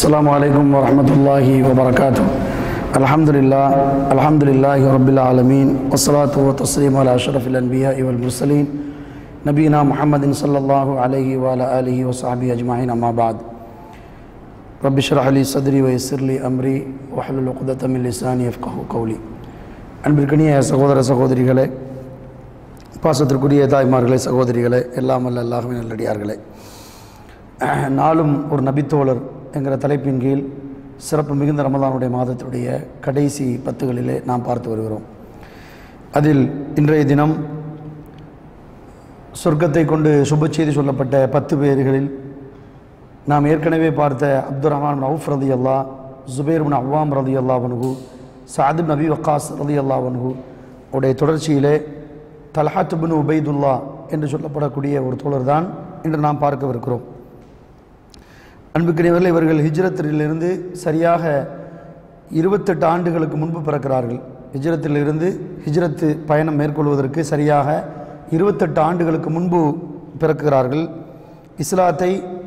السلام عليكم ورحمة الله وبركاته الحمد لله الحمد لله رب العالمين والصلاة والتسليم على أشرف الأنبياء والمرسلين نبينا محمد صلى الله عليه وعلى آله وصحبه أجمعين أما بعد رب اشرح لي صدري ويسر لي أمري واحلل عقدة من لساني يفقه قولي அன்பிற்கனிய சகோதர சகோதரிகளே பாசத்திற்குரிய தாய்மார்களே சகோதரிகளே எல்லாம் அல்ல அல்லாஹுவின் நல்லடியார்களே நாளும் ஒரு நபித்தோழர் என்கிற தலைப்பின் கீழ் சிறப்பு மிகுந்த ரமலானுடைய மாதத்துடைய கடைசி பத்துகளிலே நாம் பார்த்து வருகிறோம் அதில் இன்றைய தினம் சொர்க்கத்தை கொண்டு சுப செய்தி சொல்லப்பட்ட பத்து பேர்களில் நாம் ஏற்கனவே பார்த்த அப்துல் ரஹ்மான் அவுஃப் ரதி அல்லா ஜுபேர் பின் அவ்வாம் ரதி அல்லா வனுகு சாதிப் நபி வக்காஸ் ரதி அல்லா வனுகு உடைய தொடர்ச்சியிலே தல்ஹாத் பின் உபைதுல்லா என்று சொல்லப்படக்கூடிய ஒரு தோழர் தான் இன்று நாம் பார்க்கவிருக்கிறோம் அன்புக்குரியவர்கள் இவர்கள் ஹிஜ்ரத்திலிருந்து சரியாக இருபத்தெட்டு ஆண்டுகளுக்கு முன்பு பிறக்கிறார்கள் ஹிஜ்ரத்திலிருந்து ஹிஜ்ரத்து பயணம் மேற்கொள்வதற்கு சரியாக இருபத்தெட்டு ஆண்டுகளுக்கு முன்பு பிறக்கிறார்கள் இஸ்லாத்தை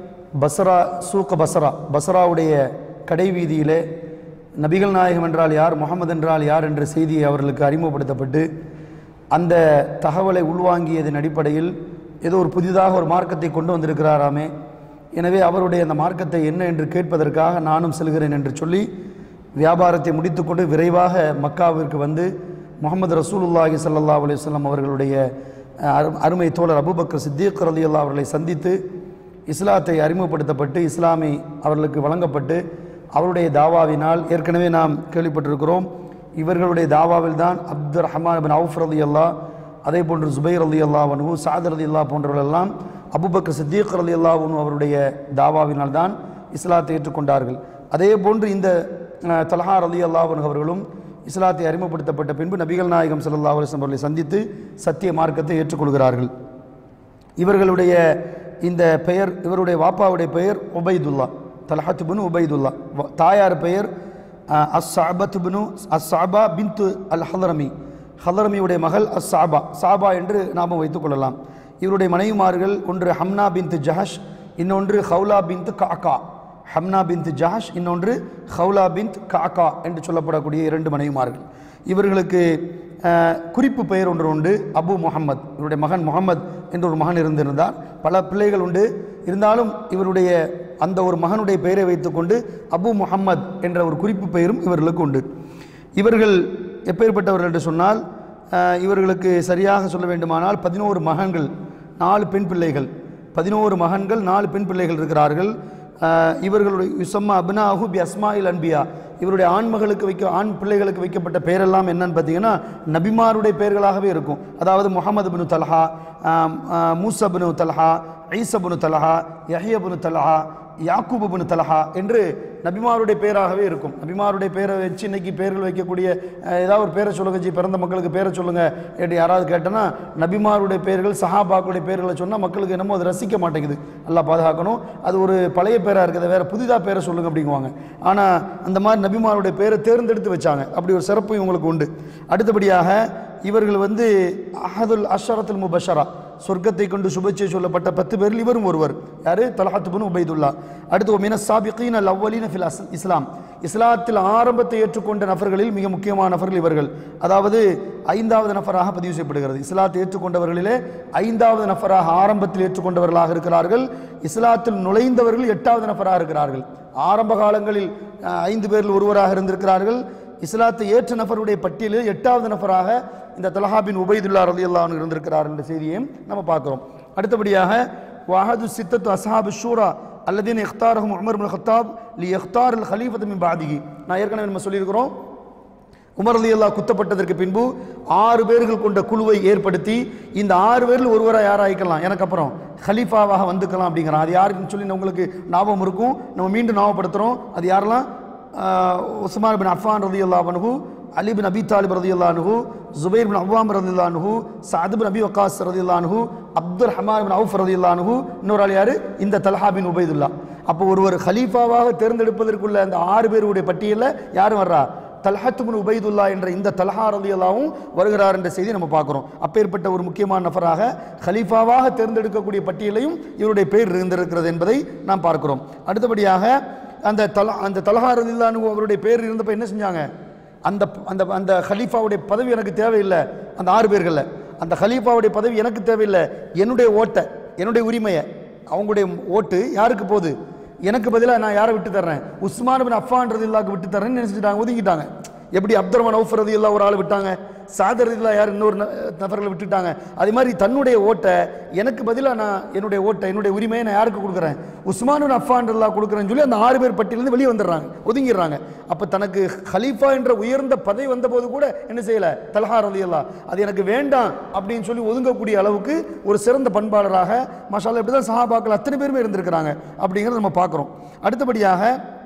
பஸ்ரா சூக்க பஸ்ரா பஸ்ராவுடைய கடை வீதியிலே நபிகள் நாயகம் என்றால் யார் முகமது என்றால் யார் என்ற செய்தி அவர்களுக்கு அறிமுகப்படுத்தப்பட்டு அந்த தகவலை உள்வாங்கியதன் அடிப்படையில் ஏதோ ஒரு புதிதாக ஒரு மார்க்கத்தை கொண்டு வந்திருக்கிறாராமே எனவே அவருடைய அந்த மார்க்கத்தை என்ன என்று கேட்பதற்காக நானும் செல்கிறேன் என்று சொல்லி வியாபாரத்தை முடித்துக்கொண்டு விரைவாக மக்காவிற்கு வந்து முகமது ரசூலுல்லாஹி ஸல்லல்லாஹு அலைஹி வஸல்லம் அவர்களுடைய அரு அருமை தோழர் அபூபக்கர் சித்திக் ரலியல்லாஹு அவர்களை சந்தித்து இஸ்லாத்தை அறிமுகப்படுத்தப்பட்டு இஸ்லாமை அவர்களுக்கு வழங்கப்பட்டு அவருடைய தாவாவினால் ஏற்கனவே நாம் கேள்விப்பட்டிருக்கிறோம் இவர்களுடைய தாவாவில் தான் அப்துல் ரஹ்மான் பின் அவுஃப் ரலி அல்லா அதே போன்று ஜுபைர் அலி அல்லா வனு சாத் ரலி அல்லா போன்றவர்களெல்லாம் அபுபக்கர் சித்தீக் அலி அல்லா அவருடைய தாவாவினால் தான் இஸ்லாத்தை ஏற்றுக்கொண்டார்கள் அதே போன்று இந்த அஹ், தல்ஹா அலி அல்லாஹன் அவர்களும் இஸ்லாத்தை அறிமுகப்படுத்தப்பட்ட பின்பு நபிகள் நாயகம் ஸல்லல்லாஹு அலைஹி வஸல்லம் அவர்களை சந்தித்து சத்திய மார்க்கத்தை ஏற்றுக்கொள்கிறார்கள் இவர்களுடைய இந்த பெயர் இவருடைய வாப்பாவுடைய பெயர் உபைதுல்லா தல்ஹத் பின் உபைதுல்லா வ- தாயார் பெயர் அஸ் சாபத் பினு அஸ் சாபா பின்து அல் ஹலரமி ஹலரமியுடைய மகள் அஸ் சாபா சாபா என்று நாம் வைத்துக் கொள்ளலாம் இவருடைய மனைவிமார்கள் ஒன்று ஹம்னா பின்த் ஜஹஷ் இன்னொன்று ஹவுலா பின்த் காக்கா ஹம்னா பின்த் ஜஹஷ் இன்னொன்று ஹவுலா பின்த் காக்கா என்று சொல்லப்படக்கூடிய இரண்டு மனைவிமார்கள் இவர்களுக்கு அஹ், குறிப்பு பெயர் ஒன்று உண்டு அபு முஹம்மத் இவருடைய மகன் முகமது என்ற ஒரு மகன் இருந்திருந்தார் பல பிள்ளைகள் உண்டு இருந்தாலும் இவருடைய அந்த ஒரு மகனுடைய பெயரை வைத்துக்கொண்டு அபு முஹம்மத் என்ற ஒரு குறிப்பு பெயரும் இவர்களுக்கு உண்டு இவர்கள் எப்பேற்பட்டவர்கள் என்று சொன்னால் அஹ், இவர்களுக்கு சரியாக சொல்ல வேண்டுமானால் பதினோரு மகன்கள் நாலு பெண் பிள்ளைகள் பதினோரு மகன்கள் நாலு பெண் பிள்ளைகள் இருக்கிறார்கள் அஹ், இவர்களுடைய யுசம்மா அப்னாஹு பி அஸ்மாயில் அன்பியா இவருடைய ஆண்மகளுக்கு வைக்க ஆண் பிள்ளைகளுக்கு வைக்கப்பட்ட பெயரெல்லாம் என்னன்னு பார்த்தீங்கன்னா நபிமாருடைய பெயர்களாகவே இருக்கும் அதாவது முகமது பினு தல்ஹா ஆம், ஆ, மூசா பினு தல்ஹா ஈசா பினு தல்ஹா யஹ்ய பினு தல்ஹா யாக்கூபு பினு தல்ஹா என்று நபிமாருடைய பெயராகவே இருக்கும் நபிமாருடைய பெயரை வச்சு இன்னைக்கு பெயர்கள் வைக்கக்கூடிய அஹ், ஏதாவது ஒரு பேரை சொல்லுங்க ஜி பிறந்த மக்களுக்கு பேரை சொல்லுங்க என்று யாராவது கேட்டனா நபிமாருடைய பெயர்கள் சஹாபாக்களுடைய பெயர்களை சொன்னால் மக்களுக்கு என்னமோ அது ரசிக்க மாட்டேங்குது எல்லாம் பாதுகாக்கணும் அது ஒரு பழைய பேராக இருக்குது வேற புதிதாக பேரை சொல்லுங்க அப்படிங்குவாங்க ஆனால் அந்த மாதிரி நபிமாருடைய பேரை தேர்ந்தெடுத்து வச்சாங்க அப்படி ஒரு சிறப்பு இவங்களுக்கு உண்டு அடுத்தபடியாக இவர்கள் வந்து அஹதுல் அஷரத்துல் முபஷரா சொர்க்கத்தை கொண்டு சுபச்சை சொல்லப்பட்ட பத்து பேரில் இவரும் ஒருவர் யாரு தலஹத் பின் உபைதுல்லா அடுத்து மின சாபிகீன் அல் அவ்வலீன ஃபில் அஸ் இஸ்லாம் இஸ்லாத்தில் ஆரம்பத்தை ஏற்றுக்கொண்ட நபர்களில் மிக முக்கியமான நபர்கள் இவர்கள் அதாவது ஐந்தாவது நபராக பதிவு செய்யப்படுகிறது இஸ்லாத்தை ஏற்றுக்கொண்டவர்களிலே ஐந்தாவது நபராக ஆரம்பத்தில் ஏற்றுக்கொண்டவர்களாக இருக்கிறார்கள் இஸ்லாத்தில் நுழைந்தவர்கள் எட்டாவது நபராக இருக்கிறார்கள் ஆரம்ப காலங்களில் அஹ், ஐந்து பேரில் ஒருவராக இருந்திருக்கிறார்கள் இஸ்லாத்தை ஏற்ற நபருடைய பட்டியலில் எட்டாவது நபராக இந்த தலஹாபின் உபைதுல்லா ரலி அல்லாஹ் இருந்திருக்கிறார் என்ற செய்தியையும் நம்ம பார்க்கிறோம் அடுத்தபடியாக வஹது சித்தத்து அஸ்ஹாபு ஷூரா அல்லதீன் இஃப்தாரஹும் உமர் பின் ஹத்தாப் லி இஃப்தார் அல் ஹலீஃபத் மின் பாதிகி நான் ஏற்கனவே நம்ம சொல்லியிருக்கிறோம் உமர் அலி அல்லாஹ் குத்தப்பட்டதற்கு பின்பு ஆறு பேர்கள் கொண்ட குழுவை ஏற்படுத்தி இந்த ஆறு பேரில் ஒருவராக யாராயிக்கலாம் எனக்கு அப்புறம் ஹலீஃபாவாக வந்துக்கலாம் அப்படிங்கிறான் அது யாருன்னு சொல்லி உங்களுக்கு ஞாபகம் இருக்கும் நம்ம மீண்டும் ஞாபகப்படுத்துகிறோம் அது யாரெல்லாம் ஆஹ், உஸ்மான் பின் அஃபான் ரதி அல்லாஹ் அலி பின் அபி தாலிப் ரதி அல்லாஹு ஜுபைர் பின் அவ்வாம் ரதி அல்லாஹு சாத் பின் அபி வக்காஸ் ரதி அல்லாஹு அப்துல் ரஹ்மான் பின் அவுஃப் ரதி அல்லாஹு இன்னொரு ஆள் யாரு இந்த தல்ஹா பின் உபைதுல்லா அப்போ ஒருவர் ஹலீஃபாவாக தேர்ந்தெடுப்பதற்குள்ள அந்த ஆறு பேருடைய பட்டியலில் யாரும் வர்றா தல்ஹத் பின் உபைதுல்லா என்ற இந்த தல்ஹா ரலியல்லாவும் வருகிறார் என்ற செய்தி நம்ம பார்க்குறோம் அப்பேற்பட்ட ஒரு முக்கியமான நபராக ஹலீஃபாவாக தேர்ந்தெடுக்கக்கூடிய பட்டியலையும் இவருடைய பெயர் இருந்திருக்கிறது என்பதை நாம் பார்க்கிறோம் அடுத்தபடியாக அந்த தலா அந்த தலஹாரது இல்லான்னு அவருடைய பேர் இருந்தப்ப என்ன செஞ்சாங்க அந்த அந்த அந்த ஹலீஃபாவுடைய பதவி எனக்கு தேவையில்லை அந்த ஆறு பேர்களில் அந்த ஹலீஃபாவுடைய பதவி எனக்கு தேவையில்லை என்னுடைய ஓட்டை என்னுடைய உரிமையை அவங்களுடைய ஓட்டு யாருக்கு போகுது எனக்கு பதிலாக நான் யாரை விட்டு தர்றேன் உஸ்மான் பின் அஃபான்றது இல்லாக்கு விட்டு தர்றேன்னு நினைச்சிட்டாங்க ஒதுங்கிட்டாங்க எப்படி அப்துல் ரஹ்மான் அவுஃப் ரதி ஒரு ஆள் விட்டாங்க சாதர் ரதில்லா யார் இன்னொரு ந- நபர்களை விட்டுட்டாங்க அதே மாதிரி தன்னுடைய ஓட்டை எனக்கு பதிலாக நான் என்னுடைய ஓட்டை என்னுடைய உரிமையை நான் யாருக்கு கொடுக்குறேன் உஸ்மான் பின் அஃபான் ரல்லா கொடுக்குறேன்னு சொல்லி அந்த ஆறு பேர் பட்டியலேருந்து வெளியே வந்துடுறாங்க ஒதுங்கிடுறாங்க அப்போ தனக்கு ஹலீஃபா என்ற உயர்ந்த பதவி வந்தபோது கூட என்ன செய்யலை தல்ஹா ரலியல்லா அது எனக்கு வேண்டாம் அப்படின்னு சொல்லி ஒதுங்கக்கூடிய அளவுக்கு ஒரு சிறந்த பண்பாளராக மஷாலா இப்படி தான் சஹாபாக்கள் அத்தனை பேருமே இருந்திருக்கிறாங்க அப்படிங்கிறத நம்ம பார்க்குறோம் அடுத்தபடியாக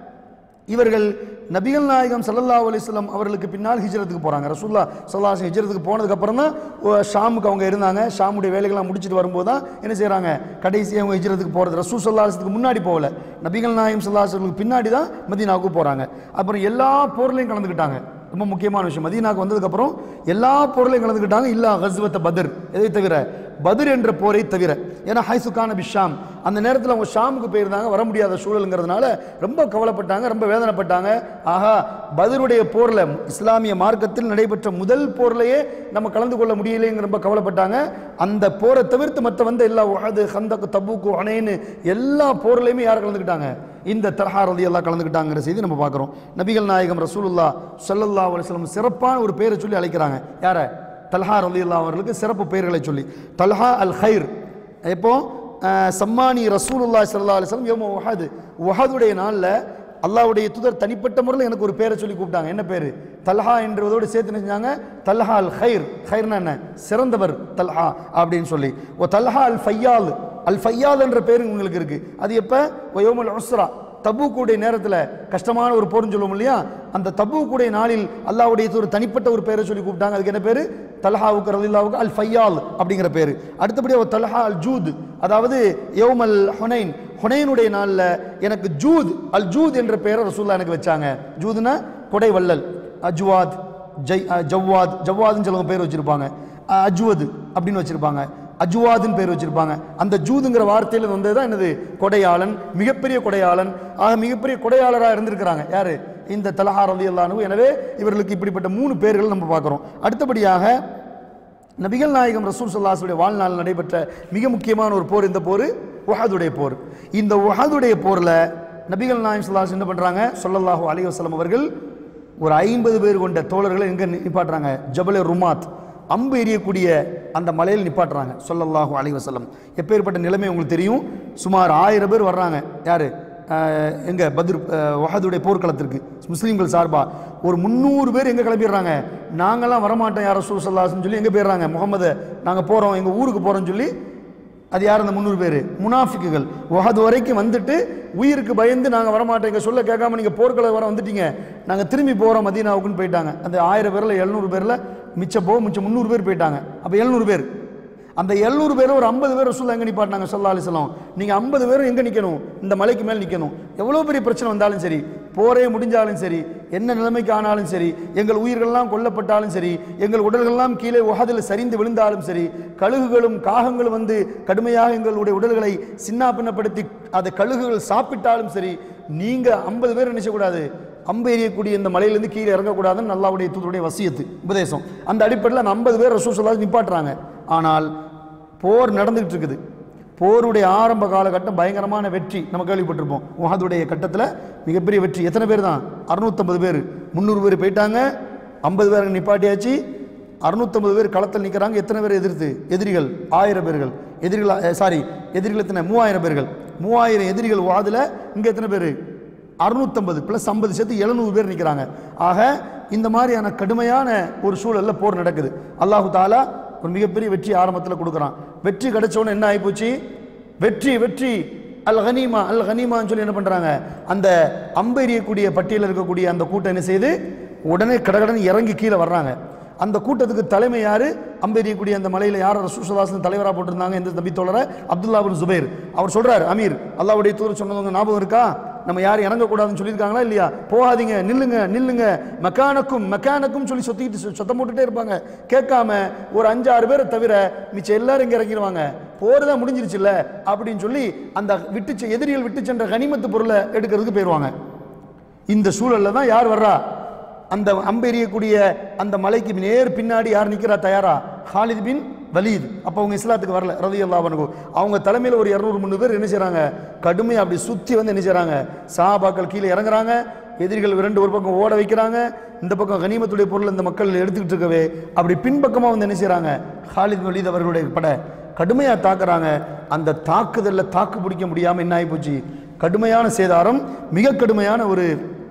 இவர்கள் நபிகள் நாயகம் ஸல்லல்லாஹு அலைஹி வஸல்லம் அவர்களுக்கு பின்னால் ஹிஜ்ரத்துக்கு போகிறாங்க ரசூல்லா ஸல்லல்லாஹு அலைஹி ஹிஜ்ரத்துக்கு போனதுக்கு அப்புறம் தான் ஓ, ஷாமுக்கு அவங்க இருந்தாங்க ஷாமுடைய வேலைகள்லாம் முடிச்சிட்டு வரும்போது தான் என்ன செய்கிறாங்க கடைசி அவங்க ஹிஜ்ரத்துக்கு போகிறது ரசூல் ஸல்லல்லாஹு அலைஹி வஸல்லத்துக்கு முன்னாடி போகல நபிகள் நாயகம் ஸல்லல்லாஹு அலைஹி வஸல்லுக்கு பின்னாடி தான் மதீனாவுக்கு போகிறாங்க அப்புறம் எல்லா போர்லையும் கலந்துக்கிட்டாங்க ரொம்ப முக்கியமான விஷயம் மதீனாக்கு வந்ததுக்கப்புறம் எல்லா போர்லையும் கலந்துக்கிட்டாங்க இல்லா கஸ்வத்த பத்ர் எதை தவிர பத்ர் என்ற போரை தவிர ஏன்னா ஹைசுக்கான பிஷாம் அந்த நேரத்தில் அவங்க ஷாமுக்கு போயிருந்தாங்க வர முடியாத சூழலுங்கிறதுனால ரொம்ப கவலைப்பட்டாங்க ரொம்ப வேதனைப்பட்டாங்க ஆஹா பத்ருடைய போரில் இஸ்லாமிய மார்க்கத்தில் நடைபெற்ற முதல் போர்லையே நம்ம கலந்து கொள்ள முடியலைங்க ரொம்ப கவலைப்பட்டாங்க அந்த போரை தவிர்த்து மற்ற வந்த எல்லா உஹது ஹந்தக் தபூக்கு அணைன்னு எல்லா போர்லையுமே யார் கலந்துக்கிட்டாங்க இந்த தரஹா ரதி எல்லாம் கலந்துக்கிட்டாங்கிற செய்தி நம்ம பார்க்குறோம் நபிகள் நாயகம் ரசூலுல்லா ஸல்லல்லாஹு அலைஹி வஸல்லம் சிறப்பான ஒரு பேரை சொல்லி அழைக்கிறாங்க யாரை தல்ஹா ரதி அவர்களுக்கு சிறப்பு பெயர்களை சொல்லி தல்ஹா அல் ஹைர் இப்போ அஹ், சம்மானி ரசூலுல்லாஹி ஸல்லல்லாஹு அலைஹி வஸல்லம் யௌம உஹது உஹதுடைய நாளில் அல்லாஹ்வுடைய தூதர் தனிப்பட்ட முறையில் எனக்கு ஒரு பேரை சொல்லி கூப்பிட்டாங்க என்ன பேர் தல்ஹா என்றதோடு சேர்த்து என்ன செஞ்சாங்க தல்ஹா அல் ஹைர் ஹைர்னா என்ன சிறந்தவர் தல்ஹா அப்படின்னு சொல்லி ஓ தல்ஹா அல் ஃபையால் அல் ஃபையால் என்ற பேர் உங்களுக்கு இருக்கு அது எப்போ ஒயோமல் உஸ்ரா தபூக்குடைய நேரத்தில் கஷ்டமான ஒரு போர்னு சொல்லுவோம் இல்லையா அந்த தபூக்குடைய நாளில் அல்லாஹ்வுடைய ஒரு தனிப்பட்ட ஒரு பேரை சொல்லி கூப்பிட்டாங்க அதுக்கு என்ன பேர் தல்ஹாவுக்கு ரலில்லாவுக்கு அல் ஃபையால் அப்படிங்கிற பேர் அடுத்தபடியாக தல்ஹா அல் ஜூத் அதாவது யௌமல் ஹுனைன் ஹுனைனுடைய நாளில் எனக்கு ஜூத் அல் ஜூத் என்ற பெயரை ரசூல்லா எனக்கு வச்சாங்க ஜூத்னா கொடை வள்ளல் அஜ்வாத் ஜெய் அஹ், ஜவ்வாத் ஜவ்வாதுன்னு சொல்லுவாங்க பேர் வச்சிருப்பாங்க அஹ், அஜ்வது அப்படின்னு வச்சிருப்பாங்க அஜ்வாதுன்னு பேர் வச்சிருப்பாங்க அந்த ஜூதுங்கிற வார்த்தையில் வந்தது தான் என்னது கொடையாளன் மிகப்பெரிய கொடையாளன் ஆக மிகப்பெரிய கொடையாளராக இருந்திருக்கிறாங்க யாரு இந்த தலஹா ரலி எனவே இவர்களுக்கு இப்படிப்பட்ட மூணு பேர்கள் நம்ம பார்க்குறோம் அடுத்தபடியாக நபிகள் நாயகம் ரசூல் சல்லாஸுடைய வாழ்நாள் நடைபெற்ற மிக முக்கியமான ஒரு போர் இந்த போர் உஹதுடைய போர் இந்த உஹதுடைய போரில் நபிகள் நாயகம் சல்லாஸ் என்ன பண்ணுறாங்க சொல்லல்லாஹு அலைஹி வஸல்லம் அவர்கள் ஒரு ஐம்பது பேர் கொண்ட தோழர்களை எங்கே நிப்பாட்டுறாங்க ஜபல ருமாத் அம்பு எறியக்கூடிய அந்த மலையில் நிப்பாட்டுறாங்க சொல்லல்லாஹு அலைஹி வஸல்லம் எப்பேற்பட்ட நிலைமை உங்களுக்கு தெரியும் சுமார் ஆயிரம் பேர் வர்றாங்க யார் எங்க பத்ர் அஹ், வஹதுடைய போர்க்களத்திற்கு முஸ்லீம்கள் சார்பா ஒரு முந்நூறு பேர் எங்கே கிளம்பிடுறாங்க நாங்களாம் வரமாட்டோம் யார் ரசூல் சல்லாஸ்ன்னு சொல்லி எங்கே போயிடுறாங்க முகமது நாங்கள் போகிறோம் எங்கள் ஊருக்கு போகிறோம்னு சொல்லி அது யார் அந்த முந்நூறு பேர் முனாஃபிக்குகள் உஹது வரைக்கும் வந்துட்டு உயிருக்கு பயந்து நாங்கள் வரமாட்டோம் எங்கள் சொல்ல கேட்காம நீங்கள் போர்க்களம் வர வந்துட்டீங்க நாங்கள் திரும்பி போகிறோம் மதீனாவுக்குன்னு போயிட்டாங்க அந்த ஆயிரம் பேரில் எழுநூறு பேரில் மிச்சம் போ மிச்சம் முந்நூறு பேர் போயிட்டாங்க அப்போ எழுநூறு பேர் அந்த எழுநூறு பேரும் ஒரு ஐம்பது பேர் ரசூல்லா எங்கே நிப்பாட்டினாங்க சொல்லா அலிஸ்லாம் நீங்கள் ஐம்பது பேரும் எங்கே நிற்கணும் இந்த மலைக்கு மேல் நிற்கணும் எவ்வளோ பெரிய பிரச்சனை வந்தாலும் சரி போரே முடிஞ்சாலும் சரி என்ன நிலைமைக்கு ஆனாலும் சரி எங்கள் உயிர்கள்லாம் கொல்லப்பட்டாலும் சரி எங்கள் உடல்கள்லாம் கீழே உகதில் சரிந்து விழுந்தாலும் சரி கழுகுகளும் காகங்களும் வந்து கடுமையாக எங்களுடைய உடல்களை சின்னாபின்னப்படுத்தி அதை கழுகுகள் சாப்பிட்டாலும் சரி நீங்கள் ஐம்பது பேர் நினைச்சக்கூடாது அம்பு எறியக்கூடிய இந்த மலையிலேருந்து கீழே இறங்கக்கூடாதுன்னு நல்லாவுடைய தூதருடைய வசியத்து உபதேசம் அந்த அடிப்படையில் அந்த ஐம்பது பேர் ரசூல் சொல்லா நிப்பாட்டுறாங்க ஆனால் போர் நடந்துகிட்டு இருக்குது போருடைய ஆரம்ப காலகட்டம் பயங்கரமான வெற்றி நம்ம கேள்விப்பட்டிருப்போம் உஹதுடைய கட்டத்தில் மிகப்பெரிய வெற்றி எத்தனை பேர் தான் அறுநூத்தம்பது பேர் முந்நூறு பேர் போயிட்டாங்க ஐம்பது பேர் அங்க நிப்பாட்டியாச்சு அறுநூத்தம்பது பேர் களத்தில் நிற்கிறாங்க எத்தனை பேர் எதிர்த்து எதிரிகள் ஆயிரம் பேர்கள் எதிரிகள் சாரி எதிரிகள் எத்தனை மூவாயிரம் பேர்கள் மூவாயிரம் எதிரிகள் வாதில் இங்கே எத்தனை பேர் அறுநூத்தம்பது ப்ளஸ் ஐம்பது சேர்த்து எழுநூறு பேர் நிற்கிறாங்க ஆக இந்த மாதிரியான கடுமையான ஒரு சூழல்ல போர் நடக்குது அல்லாஹு தாலா ஒரு மிகப்பெரிய வெற்றி ஆரம்பத்தில் கொடுக்குறான் வெற்றி கிடைச்சோன்னு என்ன ஆகிப்போச்சு வெற்றி வெற்றி அல் ஹனீமா அல் ஹனீமான்னு சொல்லி என்ன பண்ணுறாங்க அந்த அம்பு எறியக்கூடிய பட்டியலில் இருக்கக்கூடிய அந்த கூட்டம் என்ன செய்யுது உடனே கடகடன்னு இறங்கி கீழே வர்றாங்க அந்த கூட்டத்துக்கு தலைமை யாரு அம்பெரியக்கூடிய அந்த மலையில் யார் ரசூசதாசன் தலைவராக போட்டிருந்தாங்க இந்த தம்பி தோழரை அப்துல்லா பின் ஜுபைர் அவர் சொல்றார் அமீர் அல்லாவுடைய தூதர் சொன்னவங்க ஞாபகம் இருக்கா நம்ம யாரும் இறங்கக்கூடாதுன்னு சொல்லியிருக்காங்களா இல்லையா போகாதீங்க நில்லுங்க நில்லுங்க மெக்கானுக்கும் மெக்கானுக்கும் சொல்லி சொத்திக்கிட்டு சொ- சத்தம் போட்டுட்டே இருப்பாங்க கேட்காம ஒரு அஞ்சு ஆறு பேரை தவிர மிச்சம் எல்லாரும் இங்கே இறங்கிடுவாங்க போர் தான் முடிஞ்சிருச்சுல்ல அப்படின்னு சொல்லி அந்த விட்டு செ- எதிரிகள் விட்டு சென்ற கனிமத்து பொருளை எடுக்கிறதுக்கு போயிடுவாங்க இந்த சூழல்ல தான் யார் வர்றா அந்த அம்பெறியக்கூடிய அந்த மலைக்கு நேர் பின்னாடி யார் நிக்கிறா தயாரா ஹாலித் பின் வலீத் அப்போ அவங்க இஸ்லாத்துக்கு வரல ரதி அல்லாஹ் அவங்க தலைமையில் ஒரு இரநூறு முந்நூறு பேர் என்ன செய்றாங்க கடுமையாக அப்படி சுற்றி வந்து என்ன செய்றாங்க சஹாபாக்கள் கீழே இறங்குறாங்க எதிரிகள் இரண்டு ஒரு பக்கம் ஓட வைக்கிறாங்க இந்த பக்கம் கனிமத்துடைய பொருள் இந்த மக்கள் எடுத்துக்கிட்டு இருக்கவே அப்படி பின்பக்கமாக வந்து என்ன செய்றாங்க ஹாலித் பின் வலீத் அவர்களுடைய படை கடுமையாக தாக்குறாங்க அந்த தாக்குதலில் தாக்கு பிடிக்க முடியாமல் என்ன ஆகி போச்சு கடுமையான சேதாரம் மிக கடுமையான ஒரு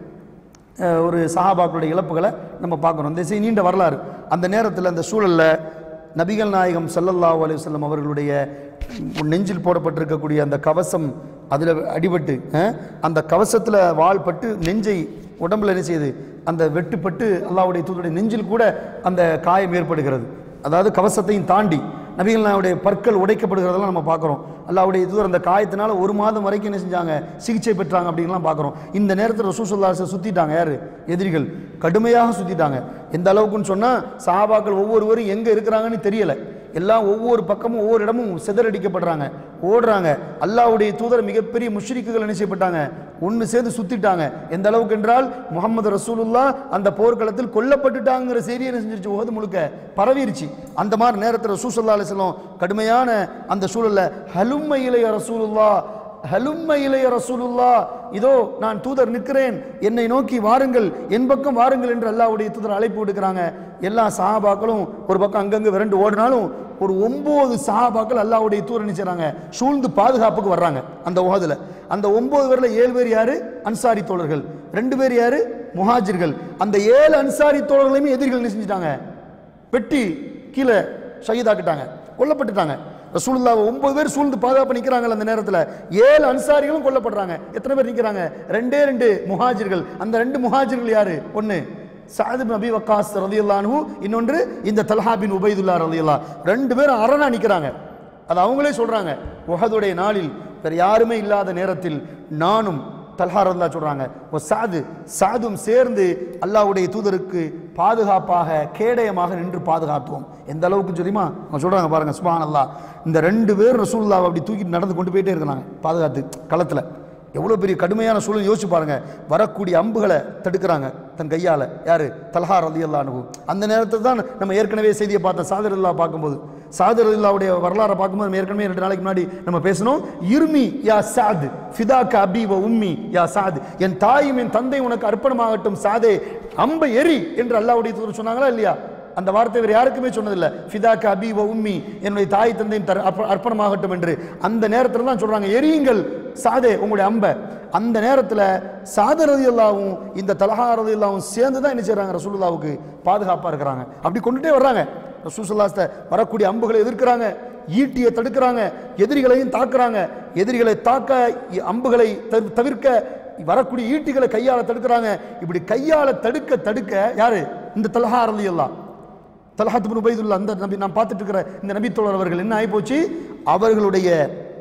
அஹ், ஒரு சஹாபாக்களுடைய இழப்புகளை நம்ம பார்க்குறோம் இந்த செய்தி நீண்ட வரலாறு அந்த நேரத்தில் அந்த சூழல்ல நபிகள் நாயகம் ஸல்லல்லாஹு அலைஹி வஸல்லம் அவர்களுடைய நெஞ்சில் போடப்பட்டிருக்கக்கூடிய அந்த கவசம் அதில் அடிபட்டு அஹ், அந்த கவசத்தில் வாள்பட்டு நெஞ்சை உடம்புல என்ன செய்யுது அந்த வெட்டுப்பட்டு அல்லாஹ்வுடைய தூதருடைய நெஞ்சில் கூட அந்த காயம் ஏற்படுகிறது அதாவது கவசத்தையும் தாண்டி நபிகள் நாயுடைய பற்கள் உடைக்கப்படுகிறதெல்லாம் நம்ம பார்க்குறோம் அல்லாவுடைய தூதர் அந்த காயத்தினால ஒரு மாதம் வரைக்கும் என்ன செஞ்சாங்க சிகிச்சை பெற்றாங்க அப்படின்லாம் பார்க்குறோம் இந்த நேரத்தில் ரசூசுல்லாசை சுற்றிட்டாங்க யார் எதிரிகள் கடுமையாக சுற்றிட்டாங்க எந்த அளவுக்குன்னு சொன்னால் சஹாபாக்கள் ஒவ்வொருவரும் எங்கே இருக்கிறாங்கன்னு தெரியலை எல்லாம் ஒவ்வொரு பக்கமும் ஒவ்வொரு இடமும் சிதறடிக்கப்படுறாங்க ஓடுறாங்க அல்லாஹ்வுடைய தூதர் மிகப்பெரிய முஷ்ரிக்குகள் என்ன செய்யப்பட்டாங்க ஒன்று சேர்ந்து சுத்திட்டாங்க எந்த அளவுக்கு என்றால் முகமது ரசூலுல்லா அந்த போர்க்களத்தில் கொல்லப்பட்டுட்டாங்கிற செய்தி என்ன செஞ்சிருச்சு உலகம் முழுக்க பரவிருச்சு அந்த மாதிரி நேரத்தில் ரசூசல்லா அலிஸ்லாம் கடுமையான அந்த சூழல்ல ஹலும்ம இளைய ரசூலுல்லா ஹலும்ம இளைய ரசூலுல்லா இதோ நான் தூதர் நிற்கிறேன் என்னை நோக்கி வாருங்கள் என் பக்கம் வாருங்கள் என்று அல்லாஹ்வுடைய தூதர் அழைப்பு விடுக்கிறாங்க எல்லா சஹாபாக்களும் ஒரு பக்கம் அங்கங்க விரண்டு ஓடினாலும் ஒரு ஒன்பது சஹாபாக்கள் அல்லாஹ்வுடைய தூதர் நினைச்சாங்க சூழ்ந்து பாதுகாப்புக்கு வர்றாங்க அந்த உகதுல அந்த ஒன்பது பேர்ல ஏழு பேர் யாரு அன்சாரி தோழர்கள் ரெண்டு பேர் யாரு முஹாஜிர்கள் அந்த ஏழு அன்சாரி தோழர்களையுமே எதிரிகள் என்ன செஞ்சுட்டாங்க வெட்டி கீழே ஷஹீதாக்கிட்டாங்க கொல்லப்பட்டுட்டாங்க ரசூலுல்லாஹ் ஒன்பது பேர் சூழ்ந்து பாதுகாப்பு நிற்கிறாங்க அந்த நேரத்தில் ஏழு அன்சாரிகளும் கொல்லப்படுறாங்க எத்தனை பேர் நிற்கிறாங்க ரெண்டே ரெண்டு முஹாஜிர்கள் அந்த ரெண்டு முஹாஜிர்கள் யாரு ஒன்று சாது பின் அபி வக்காஸ் ரதியுல்லானு இன்னொன்று இந்த தல்ஹா பின் உபைதுல்லா ரதியுல்லா ரெண்டு பேரும் அரணா நிற்கிறாங்க அது அவங்களே சொல்றாங்க உஹதுடைய நாளில் வேற யாருமே இல்லாத நேரத்தில் நானும் தல்ஹா ரல்லா சொல்றாங்க "ஒ சாது சாதும் சேர்ந்து அல்லாஹ்வுடைய தூதருக்கு பாதுகாப்பாக கேடயமாக நின்று பாதுகாத்துவோம் எந்த அளவுக்கு தெரியுமா அவங்க சொல்றாங்க பாருங்க சுபான் அல்லாஹ் இந்த ரெண்டு பேர் ரசூலுல்லாவை அப்படி தூக்கிட்டு நடந்து கொண்டு போயிட்டே இருக்கிறாங்க பாதுகாத்து களத்துல எவ்வளோ பெரிய கடுமையான சூழல் யோசிச்சு பாருங்க வரக்கூடிய அம்புகளை தடுக்கிறாங்க தன் கையால் யாரு தல்ஹா ரதி அல்லானு அந்த நேரத்தில் தான் நம்ம ஏற்கனவே செய்தியை பார்த்தோம் சாதர் இல்லா பார்க்கும்போது சாதர் இல்லாவுடைய வரலாறை பார்க்கும்போது நம்ம ஏற்கனவே ரெண்டு நாளைக்கு முன்னாடி நம்ம பேசணும் இருமி யா சாத் ஃபிதாக்க அபி வ உம்மி யா சாத் என் தாயும் என் தந்தை உனக்கு அர்ப்பணமாகட்டும் சாதே அம்பை எரி என்று அல்லாவுடைய தூதர் சொன்னாங்களா இல்லையா அந்த வார்த்தை வேறு யாருக்குமே சொன்னதில்லை ஃபிதாக்க அபி வ உம்மி என்னுடைய தாய் தந்தையின் தர அர்ப்ப- அர்ப்பணமாகட்டும் என்று அந்த நேரத்தில் தான் சொல்றாங்க எரியுங்கள் சாதே உங்களுடைய அம்பை அந்த நேரத்தில் சாதரதி அல்லாவும் இந்த தலஹா ரதி அல்லாவும் சேர்ந்து தான் என்ன செய்றாங்க ரசூலுல்லாவுக்கு பாதுகாப்பாக இருக்கிறாங்க அப்படி கொண்டுட்டே வர்றாங்க ரசூசுல்லாஸ்த வரக்கூடிய அம்புகளை எதிர்க்கிறாங்க ஈட்டியை தடுக்கிறாங்க எதிரிகளையும் தாக்குறாங்க எதிரிகளை தாக்க இ- அம்புகளை தவிர்- தவிர்க்க வரக்கூடிய ஈட்டிகளை கையால தடுக்கிறாங்க இப்படி கையால தடுக்க தடுக்க யாரு இந்த தலஹா ரதி அல்லா தலஹத் பின் உபைதுல்லா அந்த நபி நான் பார்த்துட்டு இருக்கிற இந்த நபித்தோழர் அவர்கள் என்ன ஆயிப்போச்சு அவர்களுடைய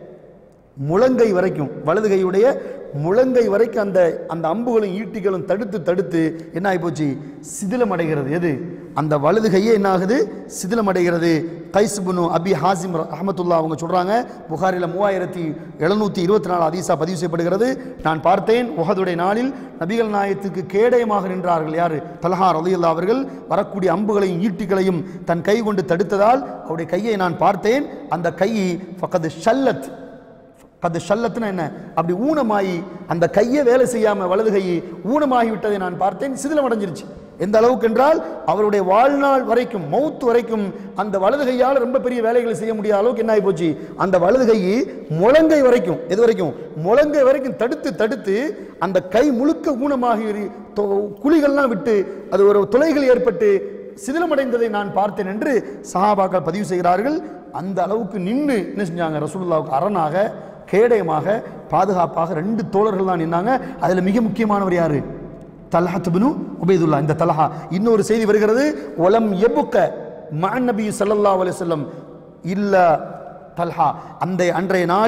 முழங்கை வரைக்கும் வலது கையுடைய முழங்கை வரைக்கும் அந்த அந்த அம்புகளும் ஈட்டிகளும் தடுத்து தடுத்து என்ன ஆகிப்போச்சு சிதிலம் அடைகிறது எது அந்த வலது கையே என்ன ஆகுது சிதிலம் அடைகிறது கைசுபுனு அபி ஹாசிம் அஹமத்துல்லா அவங்க சொல்றாங்க புகாரில் மூவாயிரத்தி எழுநூத்தி இருபத்தி நாலு அதிசா பதிவு செய்யப்படுகிறது நான் பார்த்தேன் உஹதுடைய நாளில் நபிகள் நாயத்துக்கு கேடயமாக நின்றார்கள் யாரு தலஹா ரலியல்லா அவர்கள் வரக்கூடிய அம்புகளையும் ஈட்டிகளையும் தன் கை கொண்டு தடுத்ததால் அவருடைய கையை நான் பார்த்தேன் அந்த கை ஃபக்கது ஷல்லத் கது ஷல்லத்துனா என்ன அப்படி ஊனமாயி அந்த கையை வேலை செய்யாம வலது கையை ஊனமாகி விட்டதை நான் பார்த்தேன் சிதிலம் அடைஞ்சிருச்சு எந்த அளவுக்கு என்றால் அவருடைய வாழ்நாள் வரைக்கும் மௌத் வரைக்கும் அந்த வலது கையால் ரொம்ப பெரிய வேலைகளை செய்ய முடியாத அளவுக்கு என்ன ஆகி போச்சு அந்த வலது கை முழங்கை வரைக்கும் எது வரைக்கும் முழங்கை வரைக்கும் தடுத்து தடுத்து அந்த கை முழுக்க ஊனமாகி தொ- குழிகள்லாம் விட்டு அது ஒரு துளைகள் ஏற்பட்டு சிதிலமடைந்ததை நான் பார்த்தேன் என்று சஹாபாக்கள் பதிவு செய்கிறார்கள் அந்த அளவுக்கு நின்று என்ன செஞ்சாங்க ரசூலுல்லாவுக்கு அரணாக கேடயமாக பாதுகாப்பாக ரெண்டு தோழர்கள் தான் நின்னாங்க அதில் மிக முக்கியமானவர் யாரு தல்ஹத் பினு உபைதுல்லா இந்த தல்ஹா இன்னொரு செய்தி வருகிறது ஒலம் எபுக்க மஅன் நபி ஸல்லல்லாஹு அலைஹி வஸல்லம் இல்ல தல்ஹா அந்த அன்றைய நாளில்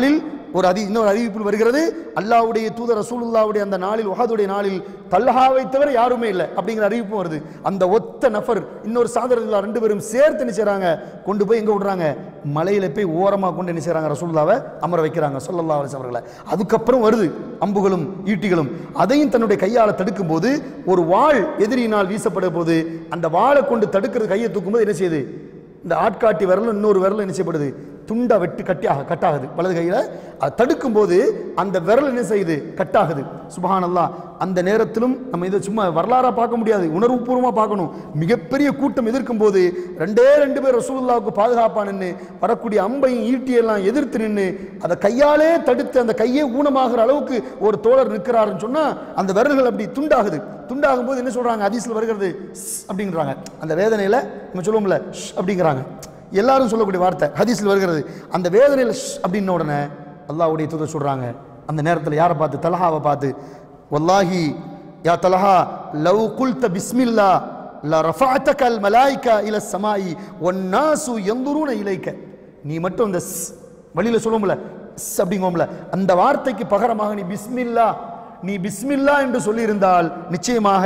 ஒரு அதி இன்னொரு அறிவிப்பில் வருகிறது அல்லாஹ்வுடைய தூதர் ரசூலுல்லாவுடைய அந்த நாளில் உஹதுடைய நாளில் தல்ஹாவை தவிர யாருமே இல்லை அப்படிங்கிற அறிவிப்பும் வருது அந்த ஒத்த நபர் இன்னொரு சாதரர்கள் ரெண்டு பேரும் சேர்த்து என்ன செய்றாங்க கொண்டு போய் எங்க விடுறாங்க மலையில போய் ஓரமா கொண்டு என்ன செய்றாங்க ரசூலுல்லாவை அமர வைக்கிறாங்க ஸல்லல்லாஹு அலைஹி அவர்களை அதுக்கப்புறம் வருது அம்புகளும் ஈட்டிகளும் அதையும் தன்னுடைய கையால தடுக்கும் போது ஒரு வாள் எதிரியினால் வீசப்படும் போது அந்த வாளை கொண்டு தடுக்கிறது கையை தூக்கும்போது என்ன செய்யுது இந்த ஆட்காட்டி விரலும் இன்னொரு விரலும் என்ன செய்யப்படுது துண்டா வெட்டு கட்டியாக கட்டாகுது வலது கையில் அது தடுக்கும் போது அந்த விரல் என்ன செய்யுது கட்டாகுது சுபஹானல்லாஹ் அந்த நேரத்திலும் நம்ம இதை சும்மா வரலாறா பார்க்க முடியாது உணர்வுபூர்வமாக பார்க்கணும் மிகப்பெரிய கூட்டம் எதிர்க்கும் போது ரெண்டே ரெண்டு பேர் ரசூலுல்லாவுக்கு பாதுகாப்பா நின்று வரக்கூடிய அம்பையும் ஈட்டியெல்லாம் எதிர்த்து நின்று அதை கையாலே தடுத்து அந்த கையே ஊனமாகிற அளவுக்கு ஒரு தோழர் நிற்கிறாருன்னு சொன்னா அந்த விரல்கள் அப்படி துண்டாகுது துண்டாகும் போது என்ன சொல்றாங்க ஹதீஸ்ல வருகிறது ஸ் அப்படிங்கிறாங்க அந்த வேதனையில நம்ம சொல்லுவோம்ல ஷ் அப்படிங்கிறாங்க எல்லாரும் சொல்லக்கூடிய வார்த்தை ஹதீஸ்ல வருகிறது அந்த வேதனையில ஷ் அப்படின்ன உடனே அல்லாஹ்வுடைய தூதர் சொல்றாங்க அந்த நேரத்தில் யாரை பார்த்து தலஹாவை பார்த்து வல்லாஹி யா தலஹா லவ் குல்த பிஸ்மில்லா ல ரஃபஅத்தக அல் மலாயிகா இல ஸமாயி வன்னாசு யந்துரூன இலைக்க நீ மட்டும் இந்த ஸ் வழியில சொல்லுவோம்ல ஸ் அப்படிங்கோம்ல அந்த வார்த்தைக்கு பகரமாக நீ பிஸ்மில்லா நீ பிஸ்மில்லா என்று சொல்லியிருந்தால் நிச்சயமாக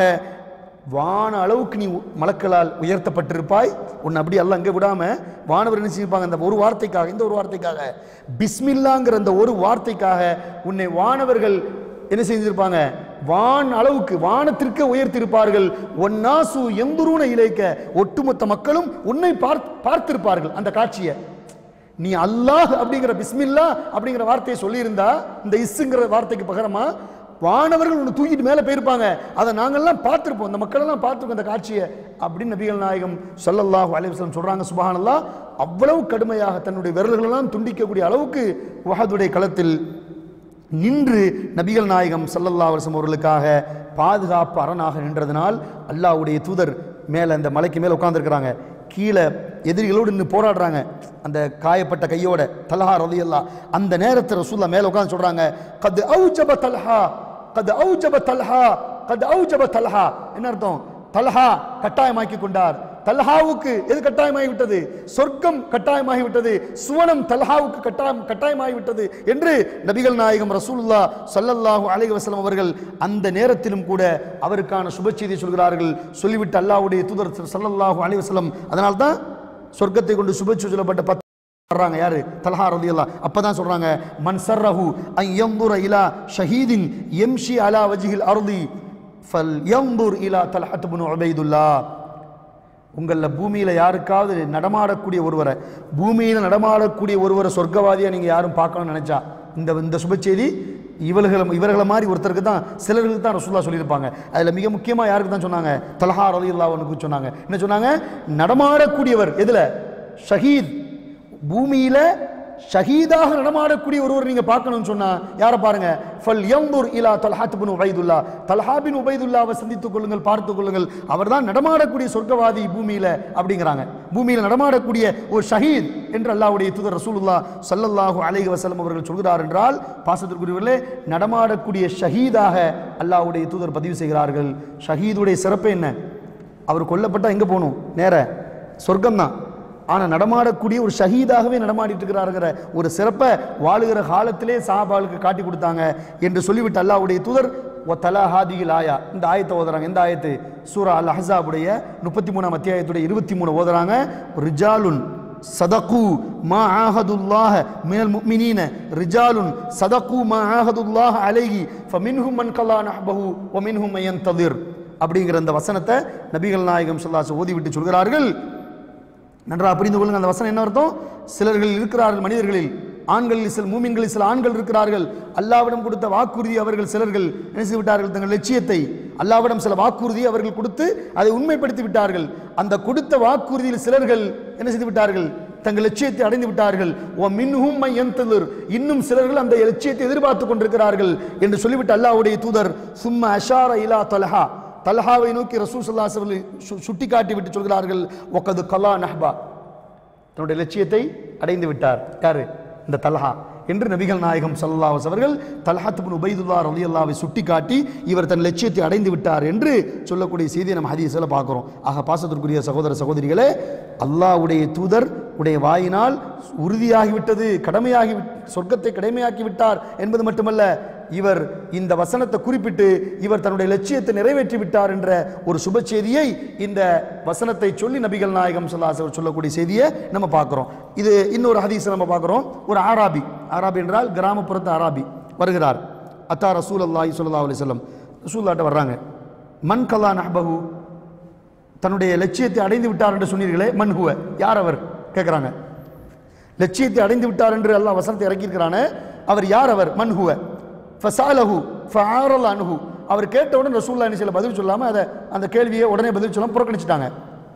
வான அளவுக்கு நீ மலக்களால் உயர்த்தப்பட்டிருப்பாய் உன்னை அப்படி அல்ல அங்கே விடாம வானவர் என்ன செய்யிருப்பாங்க அந்த ஒரு வார்த்தைக்காக இந்த ஒரு வார்த்தைக்காக பிஸ்மில்லாங்கிற அந்த ஒரு வார்த்தைக்காக உன்னை வானவர்கள் என்ன செஞ்சிருப்பாங்க வான் அளவுக்கு வானத்திற்கு உயர்த்திருப்பார்கள் ஒன்னாசு எந்துருன இலைக்க ஒட்டுமொத்த மக்களும் உன்னை பார்த் பார்த்திருப்பார்கள் அந்த காட்சியை நீ அல்லாஹ் அப்படிங்கிற பிஸ்மில்லா அப்படிங்கிற வார்த்தையை சொல்லியிருந்தா இந்த இஸ்ஸுங்கிற வார்த்தைக்கு பகரமா வானவர்கள் ஒன்று தூக்கிட்டு மேலே போயிருப்பாங்க அதை நாங்கள்லாம் பார்த்துருப்போம் இந்த மக்கள் எல்லாம் பார்த்துருக்கோம் அந்த காட்சியை அப்படின்னு நபிகள் நாயகம் ஸல்லல்லாஹு அலைஹி வஸல்லம் சொல்றாங்க சுபஹானல்லாஹ் அவ்வளவு கடுமையாக தன்னுடைய விரல்களெல்லாம் துண்டிக்கக்கூடிய அளவுக்கு வஹதுடைய களத்தில் நின்று நபிகள் நாயகம் ஸல்லல்லாஹு அலைஹி வஸல்லம் அவர்களுக்காக பாதுகாப்பு அரணாக நின்றதனால் அல்லாஹ்வுடைய தூதர் மேலே அந்த மலைக்கு மேலே உட்கார்ந்திருக்கிறாங்க கீழே எதிரிகளோடு நின்று போராடுறாங்க அந்த காயப்பட்ட கையோட தல்ஹா ரலியல்லா அந்த நேரத்தில் ரசூல்லா மேலே உட்கார்ந்து சொல்றாங்க கது அவுஜப தல்ஹா கது அவுஜப தல்ஹா கது அவுஜப தல்ஹா என்ன அர்த்தம் தல்ஹா கட்டாயமாக்கி கொண்டார் தல்ஹாவுக்கு எது கட்டாயமாகி விட்டது சொர்க்கம் கட்டாயமாகி விட்டது சுவனம் தல்ஹாவுக்கு கட்டாயம் கட்டாயமாகி விட்டது என்று நபிகள் நாயகம் ரசூலுல்லா ஸல்லல்லாஹு அலைஹி வஸல்லம் அவர்கள் அந்த நேரத்திலும் கூட அவருக்கான சுப செய்தி சொல்கிறார்கள் சொல்லிவிட்டு அல்லாஹ்வுடைய தூதர் ஸல்லல்லாஹு அலைஹி வஸல்லம் அதனால தான் சொர்க்கத்தை கொண்டு சுப சொல்லப்பட்ட பத்து வர்றாங்க யாரு தல்ஹா ரலியல்லாஹ் அப்பதான் சொல்றாங்க மன் சர்ரஹு அன் யன்துர இலா ஷஹீதின் யம்ஷி அலா வஜ்ஹில் அர்தி ஃபல் யன்துர் இலா தல்ஹத் இப்னு உபைதுல்லா உங்களில் பூமியில் யாருக்காவது நடமாடக்கூடிய ஒருவரை பூமியில் நடமாடக்கூடிய ஒருவரை சொர்க்கவாதியாக நீங்கள் யாரும் பார்க்கணும்னு நினைச்சா இந்த இந்த சுப செய்தி இவர்களை இவர்களை மாதிரி ஒருத்தருக்கு தான் சிலருக்கு தான் ரசூல்லா சொல்லியிருப்பாங்க அதில் மிக முக்கியமாக யாருக்கு தான் சொன்னாங்க தலஹா ரலியல்லாஹுக்கு சொன்னாங்க என்ன சொன்னாங்க நடமாடக்கூடியவர் எதில் ஷஹீத் பூமியில ஷஹீதாக நடமாடக்கூடிய ஒருவர் நீங்க பார்க்கணும்னு சொன்னா யாரை பாருங்க ஃபல் யன்துர் இலா தல்ஹாத் பின் உபைதுல்லா தல்ஹா பின் உபைதுல்லாவை சந்தித்துக் கொள்ளுங்கள் பார்த்துக் கொள்ளுங்கள் அவர்தான் நடமாடக்கூடிய சொர்க்கவாதி பூமியில அப்படிங்கிறாங்க பூமியில நடமாடக்கூடிய ஒரு ஷஹீத் என்று அல்லாஹ்வுடைய தூதர் ரசூலுல்லாஹ் ஸல்லல்லாஹு அலைஹி வஸல்லம் அவர்கள் சொல்கிறார் என்றால் பாசத்திற்குரியவர்களே நடமாடக்கூடிய ஷஹீதாக அல்லாஹ்வுடைய தூதர் பதிவு செய்கிறார்கள் ஷஹீதுடைய சிறப்பு என்ன அவர் கொல்லப்பட்டா எங்க போகணும் நேர சொர்க்கம் தான் ஆனால் நடமாடக்கூடிய ஒரு ஷஹீதாகவே நடமாடிட்டு இருக்கிறாருங்கிற ஒரு சிறப்பை வாழுகிற காலத்திலே சாபாளுக்கு காட்டி கொடுத்தாங்க என்று சொல்லிவிட்டு அல்லாஹ்வுடைய தூதர் ஒ தலா ஹாதியில் ஆயா இந்த ஆயத்தை ஓதுறாங்க எந்த ஆயத்து சூரா அல் அஹ்ஸாபுடைய முப்பத்தி மூணாம் அத்தியாயத்துடைய இருபத்தி மூணு ஓதுறாங்க ரிஜாலுன் சதகு மா ஆஹதுல்லாஹ மினல் முஃமினீன ரிஜாலுன் சதகு மா ஆஹதுல்லாஹ அலைஹி ஃபமின்ஹும் மன் கல்லா நஹ்பஹு வ மின்ஹும் மன் யன்ததிர் அப்படிங்கிற அந்த வசனத்தை நபிகள் நாயகம் ஸல்லல்லாஹு ஓதி விட்டு சொல்கிறார்கள் நன்றாக புரிந்து கொள்ளுங்க அந்த வசனம் என்ன அர்த்தம் சிலர்கள் இருக்கிறார்கள் மனிதர்களில் ஆண்களில் சில மூமின்களில் சில ஆண்கள் இருக்கிறார்கள் அல்லாவிடம் கொடுத்த வாக்குறுதி அவர்கள் சிலர்கள் என்ன செய்து விட்டார்கள் தங்கள் லட்சியத்தை அல்லாவிடம் சில வாக்குறுதி அவர்கள் கொடுத்து அதை உண்மைப்படுத்தி விட்டார்கள் அந்த கொடுத்த வாக்குறுதியில் சிலர்கள் என்ன செய்து விட்டார்கள் தங்கள் லட்சியத்தை அடைந்து விட்டார்கள் ஓ மின்ஹும் மையந்தலர் இன்னும் சிலர்கள் அந்த லட்சியத்தை எதிர்பார்த்து கொண்டிருக்கிறார்கள் என்று சொல்லிவிட்டு அல்லாஹ்வுடைய தூதர் சும்மா அஷார இலா தலஹா தல்ஹாவை நோக்கி ரசூல் சல்லாஸ் அவர்கள் சு- சுட்டி காட்டி விட்டு சொல்கிறார்கள் ஒக்கது கலா நஹ்பா தன்னுடைய லட்சியத்தை அடைந்து விட்டார் யாரு இந்த தல்ஹா என்று நபிகள் நாயகம் ஸல்லல்லாஹு அவர்கள் தல்ஹாத் பின் உபைதுல்லா ரலியல்லாவை சுட்டி காட்டி இவர் தன் லட்சியத்தை அடைந்து விட்டார் என்று சொல்லக்கூடிய செய்தியை நம்ம ஹதீஸில் பார்க்குறோம் ஆக பாசத்திற்குரிய சகோதர சகோதரிகளே அல்லாஹ்வுடைய தூதர் உடைய வாயினால் உறுதியாகிவிட்டது கடமையாகி விட்- சொர்க்கத்தை கடமையாக்கி விட்டார் என்பது மட்டுமல்ல இவர் இந்த வசனத்தை குறிப்பிட்டு இவர் தன்னுடைய லட்சியத்தை நிறைவேற்றி விட்டார் என்ற ஒரு சுப செய்தியை இந்த வசனத்தை சொல்லி நபிகள் நாயகம் ஸல்லல்லாஹு அலைஹி சொல்லக்கூடிய செய்தியை நம்ம பார்க்குறோம் இது இன்னொரு ஹதீஸ் நம்ம பார்க்குறோம் ஒரு ஆராபி ஆராபி என்றால் கிராமப்புறத்து ஆராபி வருகிறார் அத்தா ரசூல் அல்லாஹி ஸல்லல்லாஹு அலைஹி வஸல்லம் ரசூல்லாட்ட வர்றாங்க மன் கல்லா நஹ்பஹு தன்னுடைய லட்சியத்தை அடைந்து விட்டார் என்று சொன்னீர்களே மன் ஹுவ யார் அவர் கேட்குறாங்க லட்சியத்தை அடைந்து விட்டார் என்று அல்லாஹ் வசனத்தை இறக்கியிருக்கிறானே அவர் யார் அவர் மன் ஹுவ ஃபசாலஹு ஃபஆரல் அன்ஹு அவர் கேட்டவுடன் ரசூல்லா என்ன செய்யல பதில் சொல்லாம அதை அந்த கேள்வியை உடனே பதில் சொல்லாம புறக்கணிச்சிட்டாங்க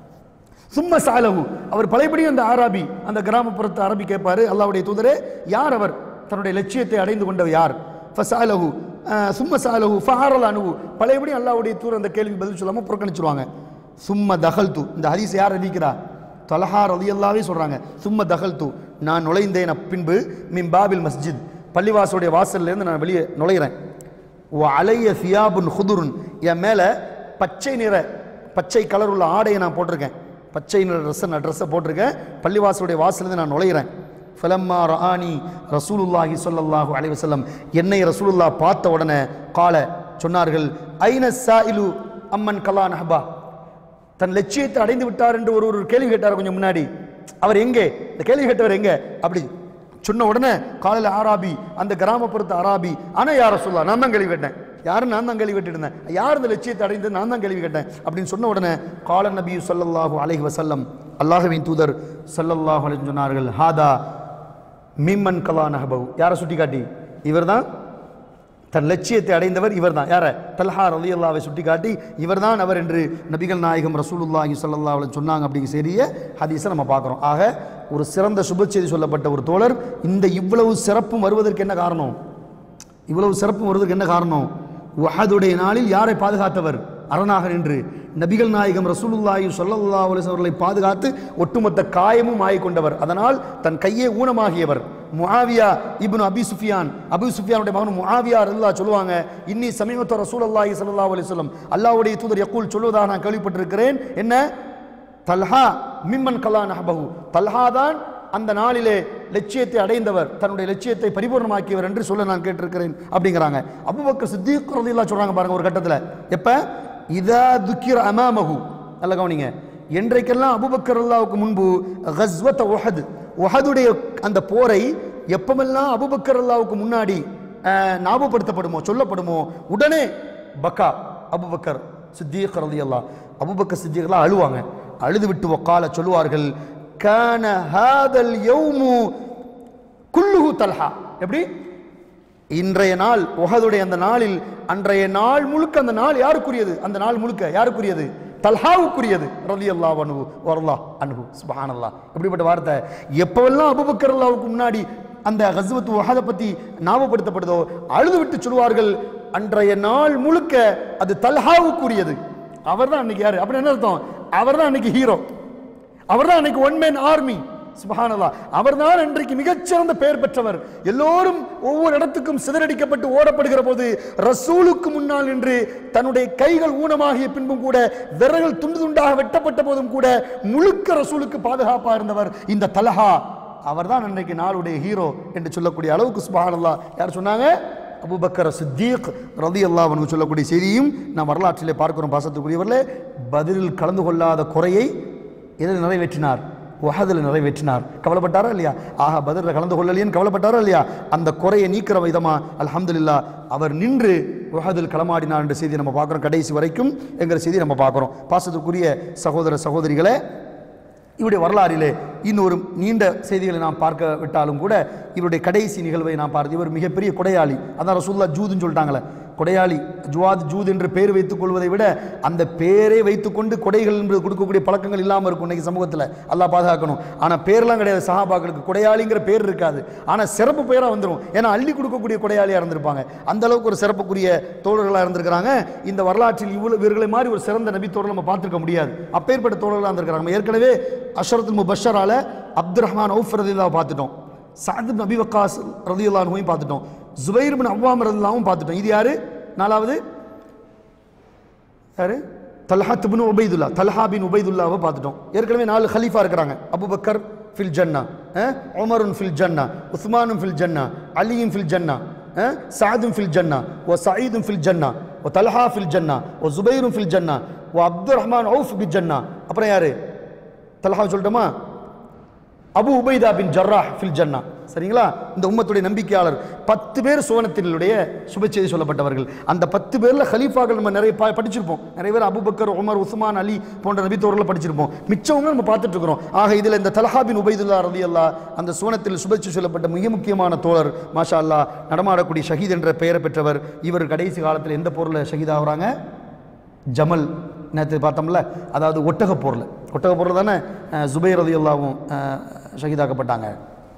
சும்ம சாலஹு அவர் பழையபடியும் அந்த ஆராபி அந்த கிராமப்புறத்து அரபி கேட்பாரு அல்லாஹ்வுடைய தூதரே யார் அவர் தன்னுடைய லட்சியத்தை அடைந்து கொண்டவர் யார் ஃபசாலஹு அஹ், சும்ம சாலஹு ஃபஹாரல் அனுகு பழையபடி அல்லாஹ்வுடைய தூதர் அந்த கேள்வி பதில் சொல்லாம புறக்கணிச்சிருவாங்க சும்ம தகல்து இந்த ஹதீஸ் யார் அறிவிக்கிறா தொலஹா ரலியல்லாவே சொல்றாங்க சும்ம தகல்து நான் நுழைந்தேன் பின்பு மின் பாபில் மஸ்ஜித் பள்ளிவாசலுடைய வாசல்ல இருந்து நான் வெளியே நுழைகிறேன் ஓ அலைய சியாபுன் ஹுதுருன் என் மேலே பச்சை நிற பச்சை கலர் உள்ள ஆடையை நான் போட்டிருக்கேன் பச்சை நிற ட்ரெஸ்ஸை நான் ட்ரெஸ்ஸை போட்டிருக்கேன் பள்ளிவாசலுடைய வாசலேருந்து நான் நுழையிறேன் ஃபலம்மா ரஆனி ரசூலுல்லாஹி ஸல்லல்லாஹு அலைஹி வஸல்லம் என்னை ரசூலுல்லாஹ் பார்த்த உடனே கால சொன்னார்கள் ஐன சாயிலு அம்மன் கலா நஹபா தன் லட்சியத்தை அடைந்து விட்டார் என்று ஒரு ஒரு கேள்வி கேட்டார் கொஞ்சம் முன்னாடி அவர் எங்கே இந்த கேள்வி கேட்டவர் எங்கே அப்படி சொன்ன உடனே காலையில் ஆராபி அந்த கிராமப்புறத்து ஆராபி ஆனா யார சொல்லா நான் தான் கேள்வி கேட்டேன் யாரும் நான் தான் கேள்வி கேட்டுட்டு இருந்தேன் யார் இந்த லட்சியத்தை அடைந்து நான் தான் கேள்வி கேட்டேன் அப்படின்னு சொன்ன உடனே கால நபி ஸல்லல்லாஹு அலைஹி வஸல்லம் அல்லாஹ்வின் தூதர் ஸல்லல்லாஹு அலைஹி வஸல்லம் சொன்னார்கள் ஹாதா மிம்மன் கலா நஹபவு யாரை சுட்டி காட்டி இவர்தான் தன் லட்சியத்தை அடைந்தவர் இவர்தான் யார தல்ஹா ரலியல்லாவை சுட்டி காட்டி இவர்தான் அவர் என்று நபிகள் நாயகம் ரசூலுல்லாஹி ஸல்லல்லாஹு அலைஹி வஸல்லம் சொன்னாங்க அப்படிங்கிற செய்தியை ஹதீஸை நம்ம பார்க்குறோம் ஆக ஒரு சிறந்த சுப செய்தி சொல்லப்பட்ட ஒரு தோழர் இந்த இவ்வளவு சிறப்பும் வருவதற்கு என்ன காரணம் இவ்வளவு சிறப்பும் வருவதற்கு என்ன காரணம் வஹதுடைய நாளில் யாரை பாதுகாத்தவர் அரணாக நின்று நபிகள் நாயகம் ரசூலுல்லாஹி ஸல்லல்லாஹு அலைஹி அவர்களை பாதுகாத்து ஒட்டுமொத்த காயமும் ஆகிக் கொண்டவர் அதனால் தன் கையே ஊனமாகியவர் முஆவியா இப்னு அபி சுஃபியான் அபி சுஃபியானுடைய மகன் முஆவியா ரலியல்லாஹு சொல்லுவாங்க இன்னி சமீபத்த ரசூலுல்லாஹி ஸல்லல்லாஹு அலைஹி வஸல்லம் அல்லாஹ்வுடைய தூதர் யக்கூல் சொல்வதாக நான் கேள்விப்பட்டிருக்கிறேன் என்ன தல்ஹா மிம்மன் கலா நஹபஹு தல்ஹா தான் அந்த நாளிலே லட்சியத்தை அடைந்தவர் தன்னுடைய லட்சியத்தை பரிபூர்ணமாக்கியவர் என்று சொல்ல நான் கேட்டிருக்கிறேன் அப்படிங்கிறாங்க அபூபக்கர் சித்திக் ரலியல்லாஹு சொல்றாங்க பாருங்க ஒரு கட்டத்தில் எப்ப இதா துக்கிர அமாமஹு நல்ல கவனிங்க என்றைக்கெல்லாம் அபூபக்கர் அல்லாவுக்கு முன்பு கஸ்வத் உஹத் உஹதுடைய அந்த போரை எப்பமெல்லாம் அபூபக்கர் அல்லாவுக்கு முன்னாடி அஹ், ஞாபகப்படுத்தப்படுமோ சொல்லப்படுமோ உடனே பக்கா அபூபக்கர் சித்திக் ரலியல்லாஹ் அபூபக்கர் சித்திகெல்லாம் அழுவாங்க அழுது விட்டு ஒக்கால சொல்லுவார்கள் கான ஹாதல் யௌமு குல்லுஹு தல்ஹா எப்படி இன்றைய நாள் உஹதுடைய அந்த நாளில் அன்றைய நாள் முழுக்க அந்த நாள் யாருக்குரியது அந்த நாள் முழுக்க யாருக்குரியது தல்ஹாவுக்குரியது ரலி அல்லாஹ் அனுகு வரலா அனுகு சுபஹானல்லாஹ் இப்படிப்பட்ட வார்த்தை எப்பவெல்லாம் அபுபக்கர் அல்லாவுக்கு முன்னாடி அந்த கஸ்வத் உஹதை பத்தி ஞாபகப்படுத்தப்படுதோ அழுது விட்டு சொல்வார்கள் அன்றைய நாள் முழுக்க அது தல்ஹாவுக்குரியது அவர்தான் அன்னைக்கு யாரு அப்படி என்ன அர்த்தம் அவர்தான் அன்னைக்கு ஹீரோ அவர்தான் அன்னைக்கு ஒன் மேன் ஆர்மி சுபஹானல்லாஹ் அவர்தான் இன்றைக்கு மிகச்சிறந்த பெயர் பெற்றவர் எல்லோரும் ஒவ்வொரு இடத்துக்கும் சிதறடிக்கப்பட்டு ஓடப்படுகிற போது ரசூலுக்கு முன்னால் நின்று தன்னுடைய கைகள் ஊனமாகிய பின்பும் கூட விரல்கள் துண்டு துண்டாக வெட்டப்பட்ட போதும் கூட முழுக்க ரசூலுக்கு பாதுகாப்பா இருந்தவர் இந்த தலஹா அவர்தான் அன்றைக்கு நாளுடைய ஹீரோ என்று சொல்லக்கூடிய அளவுக்கு சுபஹானல்லாஹ் யார் சொன்னாங்க அபூபக்கர் சித்தீக் ரதி அல்லாஹ் சொல்லக்கூடிய செய்தியும் நாம் வரலாற்றிலே பார்க்கிறோம் பாசத்துக்குரியவர்களே பதிலில் கலந்து கொள்ளாத குறையை எதில் நிறைவேற்றினார் உஹதில் நிறைவேற்றினார் கவலைப்பட்டாரா இல்லையா ஆஹா பதிலில் கலந்து கொள்ளலையேன்னு கவலைப்பட்டாரா இல்லையா அந்த குறையை நீக்கிற விதமா அல்ஹம்துலில்லாஹ் அவர் நின்று உஹதில் களமாடினார் என்ற செய்தியை நம்ம பார்க்குறோம் கடைசி வரைக்கும் என்கிற செய்தியை நம்ம பார்க்குறோம் பாசத்துக்குரிய சகோதர சகோதரிகளே இவருடைய வரலாறிலே இன்னொரு நீண்ட செய்திகளை நாம் பார்க்க விட்டாலும் கூட இவருடைய கடைசி நிகழ்வை நாம் பார்த்து இவர் மிகப்பெரிய கொடையாளி அதான் ரசூல்லா ஜூதுன்னு சொல்லிட்டாங்களே கொடையாளி ஜுவாத் ஜூத் என்று பேர் வைத்துக் கொள்வதை விட அந்த பேரை வைத்துக்கொண்டு கொடைகள் என்பது கொடுக்கக்கூடிய பழக்கங்கள் இல்லாமல் இருக்கும் இன்னைக்கு சமூகத்தில் அல்லாஹ் பாதுகாக்கணும் ஆனால் பேர்லாம் கிடையாது சஹாபாக்களுக்கு கொடையாளிங்கிற பேர் இருக்காது ஆனால் சிறப்பு பெயராக வந்துடும் ஏன்னா அள்ளி கொடுக்கக்கூடிய கொடையாளியாக இருந்திருப்பாங்க அந்த அளவுக்கு ஒரு சிறப்புக்குரிய தோழர்களாக இருந்திருக்கிறாங்க இந்த வரலாற்றில் இவ்வளவு இவர்களை மாதிரி ஒரு சிறந்த நபி தோழர் நம்ம பார்த்துருக்க முடியாது அப்பேற்பட்ட தோழர்களாக இருந்திருக்கிறாங்க நம்ம ஏற்கனவே அஷரத்துல் முபஷரால அப்துல் ரஹ்மான் அவுஃப் ரதில்லாவை பார்த்துட்டோம் சாத் நபி வக்காஸ் ரதியுல்லாஹுவையும் பார்த்துட்டோம் ஜுபைர் பின் அவ்வாம் ரதில்லாவும் பார்த்துட்டோம் இது யாரு நாலாவது யாரு தல்ஹா பின் உபைதுல்லா தல்ஹா பின் உபைதுல்லாவை பார்த்துட்டோம் ஏற்கனவே நாலு ஹலீஃபா இருக்கிறாங்க அபுபக்கர் ஃபில் ஜன்னா அஹ், உமருன் ஃபில் ஜன்னா உஸ்மானும் ஃபில் ஜன்னா அலியும் ஃபில் ஜன்னா அஹ், சாதும் ஃபில் ஜன்னா ஓ சயீதும் ஃபில் ஜன்னா ஓ தல்ஹா ஃபில் ஜன்னா ஓ ஜுபைரும் ஃபில் ஜன்னா ஓ அப்துல் ரஹ்மான் ஔஃப் பி ஜன்னா அப்புறம் யாரு தல்ஹா சொல்லட்டுமா அபு உபைதா பின் ஜர்ராஹ் ஃபில் ஜன்னா சரிங்களா இந்த உம்மத்துடைய நம்பிக்கையாளர் பத்து பேர் சுவனத்தினுடைய சுபச்செய்தி சொல்லப்பட்டவர்கள் அந்த பத்து பேர்ல ஹலீஃபாக்கள் நம்ம நிறைய பா- படிச்சிருப்போம் நிறைய பேர் அபுபக்கர் உமர் உஸ்மான் அலி போன்ற நபித்தோர்களை படிச்சிருப்போம் மிச்சவங்க நம்ம பார்த்துட்டு இருக்கிறோம் ஆக இதில் இந்த தலஹா பின் உபைதுல்லா ரதி அல்லா அந்த சுவனத்தில் சுபச்சு சொல்லப்பட்ட மிக முக்கியமான தோழர் மாஷா அல்லாஹ் நடமாடக்கூடிய ஷஹீத் என்ற பெயரை பெற்றவர் இவர் கடைசி காலத்தில் எந்த பொருளை ஷஹீத் ஆகுறாங்க ஜமல் நேற்று பார்த்தோம்ல அதாவது ஒட்டக போரில் ஒட்டக போரில் தானே அஹ், ஜுபைர் ரதி அல்லாவும் ஷஹீதாக்கப்பட்டாங்க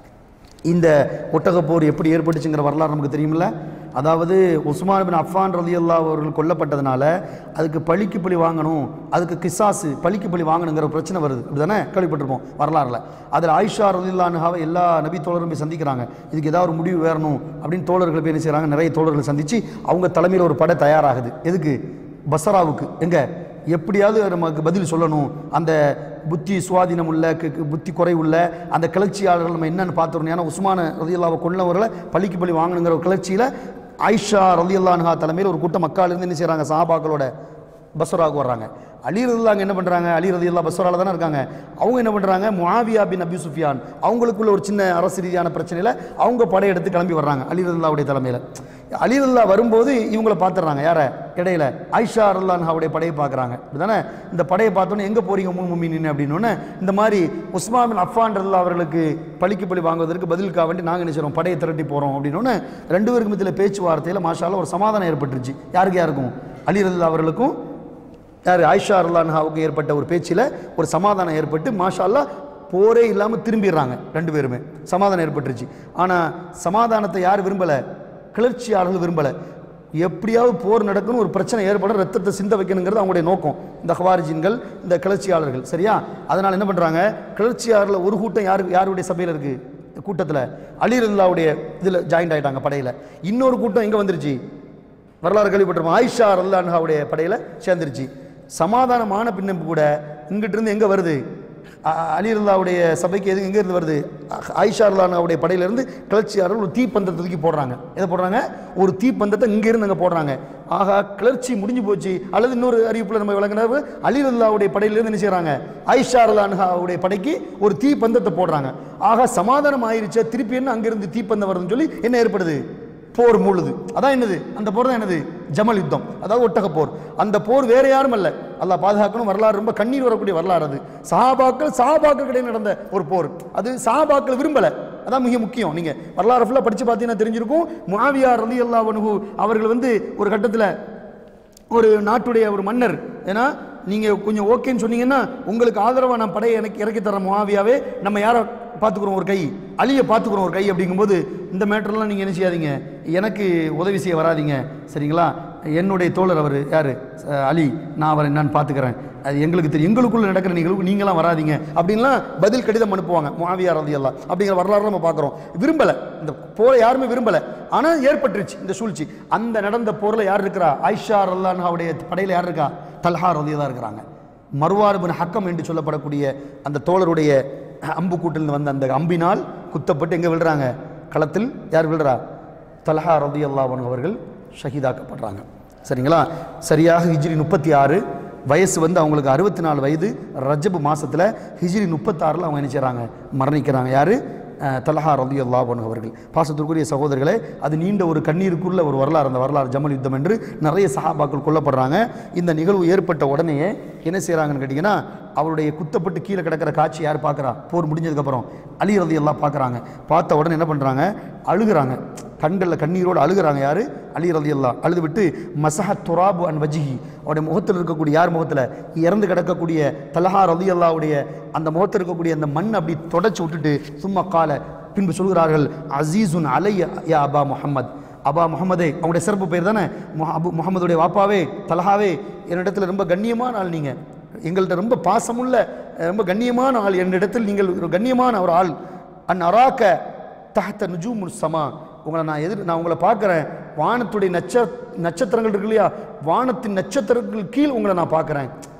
இந்த ஒட்டக போர் எப்படி ஏற்பட்டுச்சுங்கிற வரலாறு நமக்கு தெரியுமில்ல அதாவது உஸ்மான் பின் அஃபான் ரதி அல்லா அவர்கள் கொல்லப்பட்டதுனால அதுக்கு பழிக்கு பழி வாங்கணும் அதுக்கு கிசாசு பழிக்கு பழி வாங்கணுங்கிற ஒரு பிரச்சனை வருது அப்படிதானே கேள்விப்பட்டிருப்போம் வரலாறுல அதில் ஆயிஷா ரதில்லானுஹாவை எல்லா நபி தோழரும் போய் சந்திக்கிறாங்க இதுக்கு ஏதாவது ஒரு முடிவு வேறணும் அப்படின்னு தோழர்கள் போய் என்ன செய்கிறாங்க நிறைய தோழர்கள் சந்திச்சு அவங்க தலைமையில் ஒரு படை தயாராகுது எதுக்கு பசராவுக்கு எங்க எப்படியாவது நமக்கு பதில் சொல்லணும் அந்த புத்தி சுவாதீனம் உள்ள கு- கு- புத்தி குறை உள்ள அந்த கிளர்ச்சியாளர்கள் நம்ம என்னன்னு பார்த்துடணும் ஏன்னா உஸ்மான ரதியல்லாவை கொல்லவர்களை பழிக்கு பழி வாங்கணுங்கிற ஒரு கிளர்ச்சியில் ஆயிஷா ரதியல்லானுஹா தலைமையில் ஒரு கூட்டம் மக்கள் இருந்து என்ன செய்கிறாங்க சஹாபாக்களோட பஸ்ராவுக்கு வர்றாங்க அலி ரதில்லாங்க என்ன பண்ணுறாங்க அலி ரதியல்லா பஸ்ரால தானே இருக்காங்க அவங்க என்ன பண்ணுறாங்க முஆவியா பின் அபி சுஃபியான் அவங்களுக்குள்ள ஒரு சின்ன அரசு ரீதியான பிரச்சனையில் அவங்க படையெடுத்து கிளம்பி வர்றாங்க அலி ரதில்லாவுடைய தலைமையில் அலி ரதில்லா வரும்போது இவங்கள பார்த்துடுறாங்க யாரை இடையில ஆயிஷா ரல்லான்ஹாவுடைய படையை பார்க்குறாங்க இப்படிதானே இந்த படையை பார்த்தோன்னே எங்கே போறீங்க மூணு மும்மின் அப்படின்னு இந்த மாதிரி உஸ்மான் பின் அஃபான் ரல்லா அவர்களுக்கு பழிக்கு பழி வாங்குவதற்கு பதிலுக்காக வேண்டி நாங்கள் என்ன செய்றோம் படையை திரட்டி போகிறோம் அப்படின்னு ரெண்டு பேருக்கு மத்தியில் பேச்சுவார்த்தையில் மாஷால ஒரு சமாதானம் ஏற்பட்டுருச்சு யாருக்கு யாருக்கும் அலி ரல்லா அவர்களுக்கும் யார் ஆயிஷா அல்லான்ஹாவுக்கு ஏற்பட்ட ஒரு பேச்சில் ஒரு சமாதானம் ஏற்பட்டு மாஷா அல்லாஹ் போரே இல்லாமல் திரும்பிடுறாங்க ரெண்டு பேருமே சமாதானம் ஏற்பட்டுருச்சு ஆனால் சமாதானத்தை யார் விரும்பலை கிளர்ச்சியாளர்கள் விரும்பலை எப்படியாவது போர் நடக்கணும் ஒரு பிரச்சனை ஏற்பட ரத்தத்தை சிந்த வைக்கணுங்கிறது அவங்களுடைய நோக்கம் இந்த ஹவாரிஜின்கள் இந்த கிளர்ச்சியாளர்கள் சரியா அதனால் என்ன பண்ணுறாங்க கிளர்ச்சியாளர்கள் ஒரு கூட்டம் யாரு யாருடைய சபையில் இருக்குது இந்த கூட்டத்தில் அலிரல்லாவுடைய இதில் ஜாயின்ட் ஆயிட்டாங்க படையில் இன்னொரு கூட்டம் எங்கே வந்துருச்சு வரலாறு கேள்விப்பட்டிருப்போம் ஆயிஷா ரல்லான்ஹாவுடைய படையில் சேர்ந்துருச்சு சமாதானமான பின்னும் கூட இங்கிட்டு இருந்து எங்கே வருது அ- அ- அலி ரல்லாவுடைய சபைக்கு எது எங்கே இருந்து வருது அ- ஆயிஷா ரல்லானுடைய படையிலேருந்து கிளர்ச்சியாளர்கள் ஒரு தீப்பந்தத்தை தூக்கி போடுறாங்க எதை போடுறாங்க ஒரு தீப்பந்தத்தை இங்கேருந்து அங்கே போடுறாங்க ஆகா கிளர்ச்சி முடிஞ்சு போச்சு அல்லது இன்னொரு அறிவிப்பில் நம்ம விளங்கினார் அலி ரல்லாவுடைய படையிலேருந்து என்ன செய்கிறாங்க ஆயிஷா ரல்லான்ஹாவுடைய படைக்கு ஒரு தீப்பந்தத்தை போடுறாங்க ஆகா சமாதானம் ஆயிருச்சே திருப்பி என்ன அங்கிருந்து தீப்பந்தம் வருதுன்னு சொல்லி என்ன ஏற்படுது போர் மூழுது அதான் என்னது அந்த போர் தான் என்னது ஜமல் யுத்தம் அதாவது ஒட்டக போர் அந்த போர் வேற யாரும் அல்ல அல்லாஹ் பாதுகாக்கணும் வரலாறு ரொம்ப கண்ணீர் வரக்கூடிய வரலாறு அது சஹாபாக்கள் சஹாபாக்கள் இடையே நடந்த ஒரு போர் அது சஹாபாக்கள் விரும்பல அதான் மிக முக்கியம் நீங்க வரலாறு ஃபுல்லாக படிச்சு பார்த்தீங்கன்னா தெரிஞ்சிருக்கும் முஆவியா ரலியல்லாஹு அன்ஹு அவர்கள் வந்து ஒரு கட்டத்தில் ஒரு நாட்டுடைய ஒரு மன்னர் ஏன்னா நீங்கள் கொஞ்சம் ஓகேன்னு சொன்னீங்கன்னா உங்களுக்கு ஆதரவாக நான் படையை எனக்கு இறக்கி தர முவாவியாவே நம்ம யாரை பார்த்துக்குறோம் ஒரு கை அலியை பார்த்துக்குறோம் ஒரு கை அப்படிங்கும்போது இந்த மேட்டர்லாம் நீங்கள் என்ன செய்யாதீங்க எனக்கு உதவி செய்ய வராதீங்க சரிங்களா என்னுடைய தோழர் அவர் யார் அலி நான் அவரை என்னன்னு பார்த்துக்கிறேன் அது எங்களுக்கு தெரியும் எங்களுக்குள்ள நடக்கிற நிகழ்வு நீங்களாம் வராதீங்க அப்படின்லாம் பதில் கடிதம் அனுப்புவாங்க முவாவியா ரதியல்லா அப்படிங்கிற வரலாறு நம்ம பார்க்குறோம் விரும்பலை இந்த போரை யாருமே விரும்பலை ஆனால் ஏற்பட்டுருச்சு இந்த சூழ்ச்சி அந்த நடந்த போரில் யார் இருக்கிறா ஆயிஷா ரல்லான்ஹாவுடைய படையில் யார் இருக்கா தல்ஹா ரதியல்லா இருக்கிறாங்க மர்வார் பின் ஹக்கம் என்று சொல்லப்படக்கூடிய அந்த தோழருடைய அம்பு கூட்டிலிருந்து வந்த அந்த அம்பினால் குத்தப்பட்டு எங்கே விழுறாங்க களத்தில் யார் விழுறா தல்ஹா ரதி அல்லாஹன் அவர்கள் ஷஹீதாக்கப்படுறாங்க சரிங்களா சரியாக ஹிஜ்ரி முப்பத்தி ஆறு வயசு வந்து அவங்களுக்கு அறுபத்தி நாலு வயது ரஜபு மாசத்துல ஹிஜ்ரி முப்பத்தாறில் அவங்க என்ன செய்கிறாங்க மரணிக்கிறாங்க யார் தலஹா ரதி அல்லாஹன் அவர்கள் பாசத்திற்குரிய சகோதரர்களே அது நீண்ட ஒரு கண்ணீருக்குள்ள ஒரு வரலாறு அந்த வரலாறு ஜமல் யுத்தம் என்று நிறைய சஹாபாக்கள் கொல்லப்படுறாங்க இந்த நிகழ்வு ஏற்பட்ட உடனேயே என்ன செய்கிறாங்கன்னு கேட்டிங்கன்னா அவருடைய குத்தப்பட்டு கீழே கிடக்கிற காட்சி யார் பார்க்குறா போர் முடிஞ்சதுக்கப்புறம் அலி ரதி எல்லாம் பார்க்குறாங்க பார்த்த உடனே என்ன பண்ணுறாங்க அழுகுறாங்க கண்களில் கண்ணீரோடு அழுகுறாங்க யார் அலி ரதி அல்லா அழுது விட்டு மசஹ துராபு அன் வஜிஹி அவருடைய முகத்தில் இருக்கக்கூடிய யார் முகத்தில் இறந்து கிடக்கக்கூடிய தலஹா ரதி அல்லாவுடைய அந்த முகத்தில் இருக்கக்கூடிய அந்த மண் அப்படி தொடச்சி விட்டுட்டு சும்மா கால பின்பு சொல்கிறார்கள் அசீசுன் அலை யா அபா முஹம்மத் அபா முகமதே அவங்களுடைய சிறப்பு பேர் தானே முஹ- அபு முகமதுடைய வாப்பாவே தலஹாவே என்னிடத்துல ரொம்ப கண்ணியமான ஆள் நீங்கள் எங்கள்கிட்ட ரொம்ப பாசமுள்ள அஹ், ரொம்ப கண்ணியமான ஆள் என்னிடத்தில் நீங்கள் ஒரு கண்ணியமான ஒரு ஆள் அன் அராக்க தஹத்த நுஜூமுல் சமா உங்களை நான் எதிர் நான் உங்களை பார்க்குறேன் வானத்துடைய நட்ச நட்சத்திரங்கள் இருக்கு இல்லையா வானத்தின் நட்சத்திரங்கள் கீழ் உங்களை நான் பார்க்குறேன்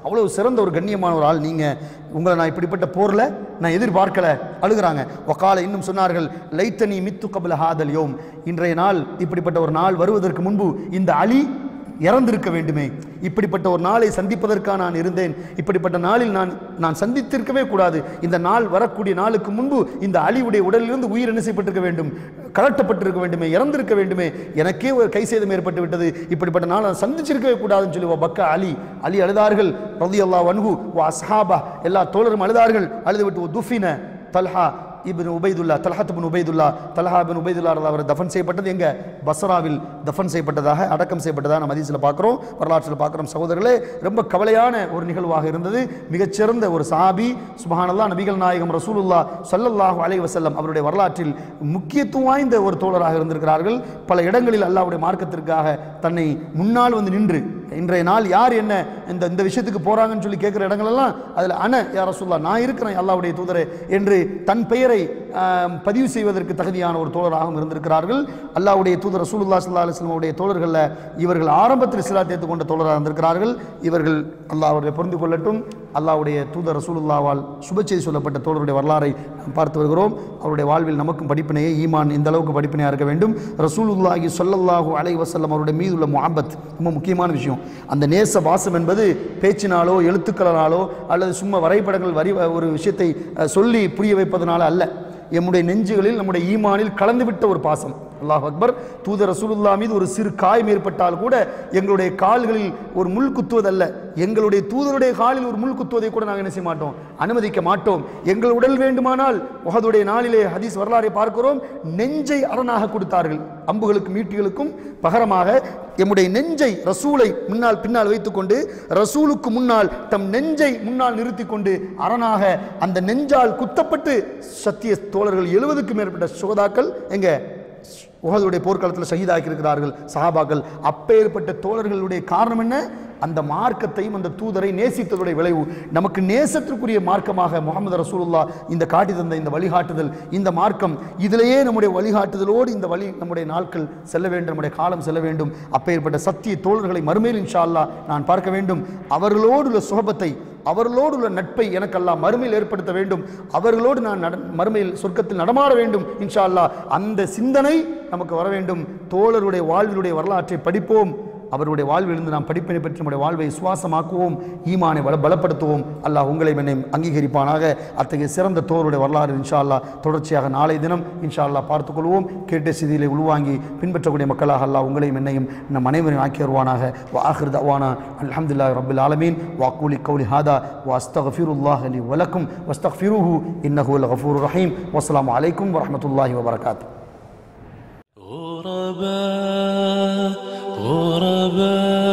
அவ்வளோ சிறந்த ஒரு கண்ணியமான ஒரு ஆள் நீங்கள் உங்களை நான் இப்படிப்பட்ட போரில் நான் எதிர்பார்க்கல அழுகிறாங்க ஒக்கால இன்னும் சொன்னார்கள் லைத்தனி மித்து கபல ஹாதல் யோம் இன்றைய நாள் இப்படிப்பட்ட ஒரு நாள் வருவதற்கு முன்பு இந்த அலி இறந்திருக்க வேண்டுமே இப்படிப்பட்ட ஒரு நாளை சந்திப்பதற்காக நான் இருந்தேன் இப்படிப்பட்ட நாளில் நான் நான் சந்தித்திருக்கவே கூடாது இந்த நாள் வரக்கூடிய நாளுக்கு முன்பு இந்த அலிவுடைய உடலிலிருந்து உயிர் என்ன செய்யப்பட்டிருக்க வேண்டும் கலட்டப்பட்டிருக்க வேண்டுமே இறந்திருக்க வேண்டுமே எனக்கே ஒரு கை சேதம் ஏற்பட்டு விட்டது இப்படிப்பட்ட நாள் நான் சந்திச்சிருக்கவே கூடாதுன்னு சொல்லி பக்க அலி அலி அழுதார்கள் ரதி அல்லா வன்ஹு வா அஸ்ஹாபா எல்லா தோழரும் அழுதார்கள் அழுதுவிட்டு துஃபின தல்ஹா இபின் உபைதுல்லா தல்ஹத் பின் உபைதுல்லா தல்ஹா பின் உபைதுல்லா அவர் தஃபன் செய்யப்பட்டது எங்க பஸ்ராவில் தஃபன் செய்யப்பட்டதாக அடக்கம் செய்யப்பட்டதாக நம்ம ஹதீஸில் பார்க்குறோம் வரலாற்றில் பார்க்குறோம் சகோதரர்களே ரொம்ப கவலையான ஒரு நிகழ்வாக இருந்தது மிகச்சிறந்த ஒரு சாபி சுபஹானல்லா நபிகள் நாயகம் ரசூலுல்லா ஸல்லல்லாஹு அலைஹி வஸல்லம் அவருடைய வரலாற்றில் முக்கியத்துவம் வாய்ந்த ஒரு தோழராக இருந்திருக்கிறார்கள் பல இடங்களில் அல்லாஹ்வுடைய மார்க்கத்திற்காக தன்னை முன்னால் வந்து நின்று இன்றைய நாள் யார் என்ன இந்த இந்த விஷயத்துக்கு போறாங்கன்னு சொல்லி கேட்குற இடங்களெல்லாம் அதில் அன யார் ரசூல்லா நான் இருக்கிறேன் அல்லாஹ்வுடைய தூதரே என்று தன் பெயரை ஆம், பதிவு செய்வதற்கு தகுதியான ஒரு தோழராகவும் இருந்திருக்கிறார்கள் அல்லாஹ்வுடைய தூதர் ரசூலுல்லா ஸல்லல்லாஹு அலைஹி வஸல்லம் உடைய தோழர்களில் இவர்கள் ஆரம்பத்தில் இஸ்லாத்தை ஏற்றுக்கொண்ட தோழராக இருந்திருக்கிறார்கள் இவர்கள் அல்லாஹ் அவர்களை புரிந்து கொள்ளட்டும் அல்லாஹ்வுடைய தூதர் ரசூலுல்லாவால் சுப செய்தி சொல்லப்பட்ட தோழருடைய வரலாறை நாம் பார்த்து வருகிறோம் அவருடைய வாழ்வில் நமக்கும் படிப்பினையே ஈமான் இந்த அளவுக்கு படிப்பினையாக இருக்க வேண்டும் ரசூலுல்லாஹி ஸல்லல்லாஹு அலைஹி வஸல்லம் அவருடைய மீது உள்ள முஹப்பத் ரொம்ப முக்கியமான விஷயம் அந்த நேச வாசம் என்பது பேச்சினாலோ எழுத்துக்களாலோ அல்லது சும்மா வரைபடங்கள் வரி ஒரு விஷயத்தை அஹ், சொல்லி புரிய வைப்பதனால அல்ல எம்முடைய நெஞ்சுகளில் நம்முடைய ஈமானில் கலந்துவிட்ட ஒரு பாசம் அல்லாஹ் அக்பர் தூதர் ரசூலுல்லா மீது ஒரு சிறு காயம் ஏற்பட்டால் கூட எங்களுடைய கால்களில் ஒரு முள் குத்துவதல்ல எங்களுடைய தூதருடைய காலில் ஒரு முள் குத்துவதை கூட நாங்கள் என்ன செய்ய மாட்டோம் அனுமதிக்க மாட்டோம் எங்கள் உடல் வேண்டுமானால் உகதுடைய நாளிலே ஹதீஸ் வரலாறை பார்க்கிறோம் நெஞ்சை அரணாக கொடுத்தார்கள் அம்புகளுக்கும் ஈட்டிகளுக்கும் பகரமாக எம்முடைய நெஞ்சை ரசூலை முன்னால் பின்னால் வைத்துக்கொண்டு ரசூலுக்கு முன்னால் தம் நெஞ்சை முன்னால் நிறுத்தி கொண்டு அரணாக அந்த நெஞ்சால் குத்தப்பட்டு சத்திய தோழர்கள் எழுபதுக்கும் மேற்பட்ட சுகதாக்கள் எங்க உகதுடைய போர்க்களத்தில் ஷஹீதாக்கி இருக்கிறார்கள் சஹாபாக்கள் அப்பேற்பட்ட தோழர்களுடைய காரணம் என்ன அந்த மார்க்கத்தையும் அந்த தூதரை நேசித்ததுடைய விளைவு நமக்கு நேசத்திற்குரிய மார்க்கமாக முகமது ரசூலுல்லா இந்த காட்டி தந்த இந்த வழிகாட்டுதல் இந்த மார்க்கம் இதிலேயே நம்முடைய வழிகாட்டுதலோடு இந்த வழி நம்முடைய நாட்கள் செல்ல வேண்டும் நம்முடைய காலம் செல்ல வேண்டும் அப்பேற்பட்ட சத்திய தோழர்களை மறுமையில் இன்ஷா அல்லாஹ் நான் பார்க்க வேண்டும் அவர்களோடு உள்ள சுகபத்தை அவர்களோடு உள்ள நட்பை எனக்கு அல்லாஹ் மறுமையில் ஏற்படுத்த வேண்டும் அவர்களோடு நான் நட மறுமையில் சொர்க்கத்தில் நடமாட வேண்டும் இன்ஷா அல்லாஹ் அந்த சிந்தனை நமக்கு வர வேண்டும் தோழருடைய வாழ்விலுடைய வரலாற்றை படிப்போம் அவருடைய வாழ்விலிருந்து நாம் படிப்பினை பெற்று நம்முடைய வாழ்வை சுவாசமாக்குவோம் ஈமானை பல பலப்படுத்துவோம் அல்லாஹ் உங்களை என்னை அங்கீகரிப்பானாக அத்தகைய சிறந்த தோருடைய வரலாறு இன்ஷா அல்லாஹ் தொடர்ச்சியாக நாளை தினம் இன்ஷா அல்லாஹ் பார்த்துக்கொள்வோம் கேட்ட செய்தியிலே உள்வாங்கி பின்பற்றக்கூடிய மக்களாக அல்லாஹ் உங்களையும் என்னையும் நம் அனைவரையும் ஆக்கி வருவானாக வாஹிர் தவானா அல்ஹம்துலில்லாஹி ரப்பில் ஆலமீன் வாக்கூலி கௌலி ஹாதா வாஸ்தகஃபிருல்லாஹ் லி வலக்கும் வஸ்தக்ஃபிருஹு இன்னஹு அல் கஃபூர் ரஹீம் வஸ்ஸலாமு அலைக்கும் வரஹ்மத்துல்லாஹி வபரகாத்துஹு غرباء غرباء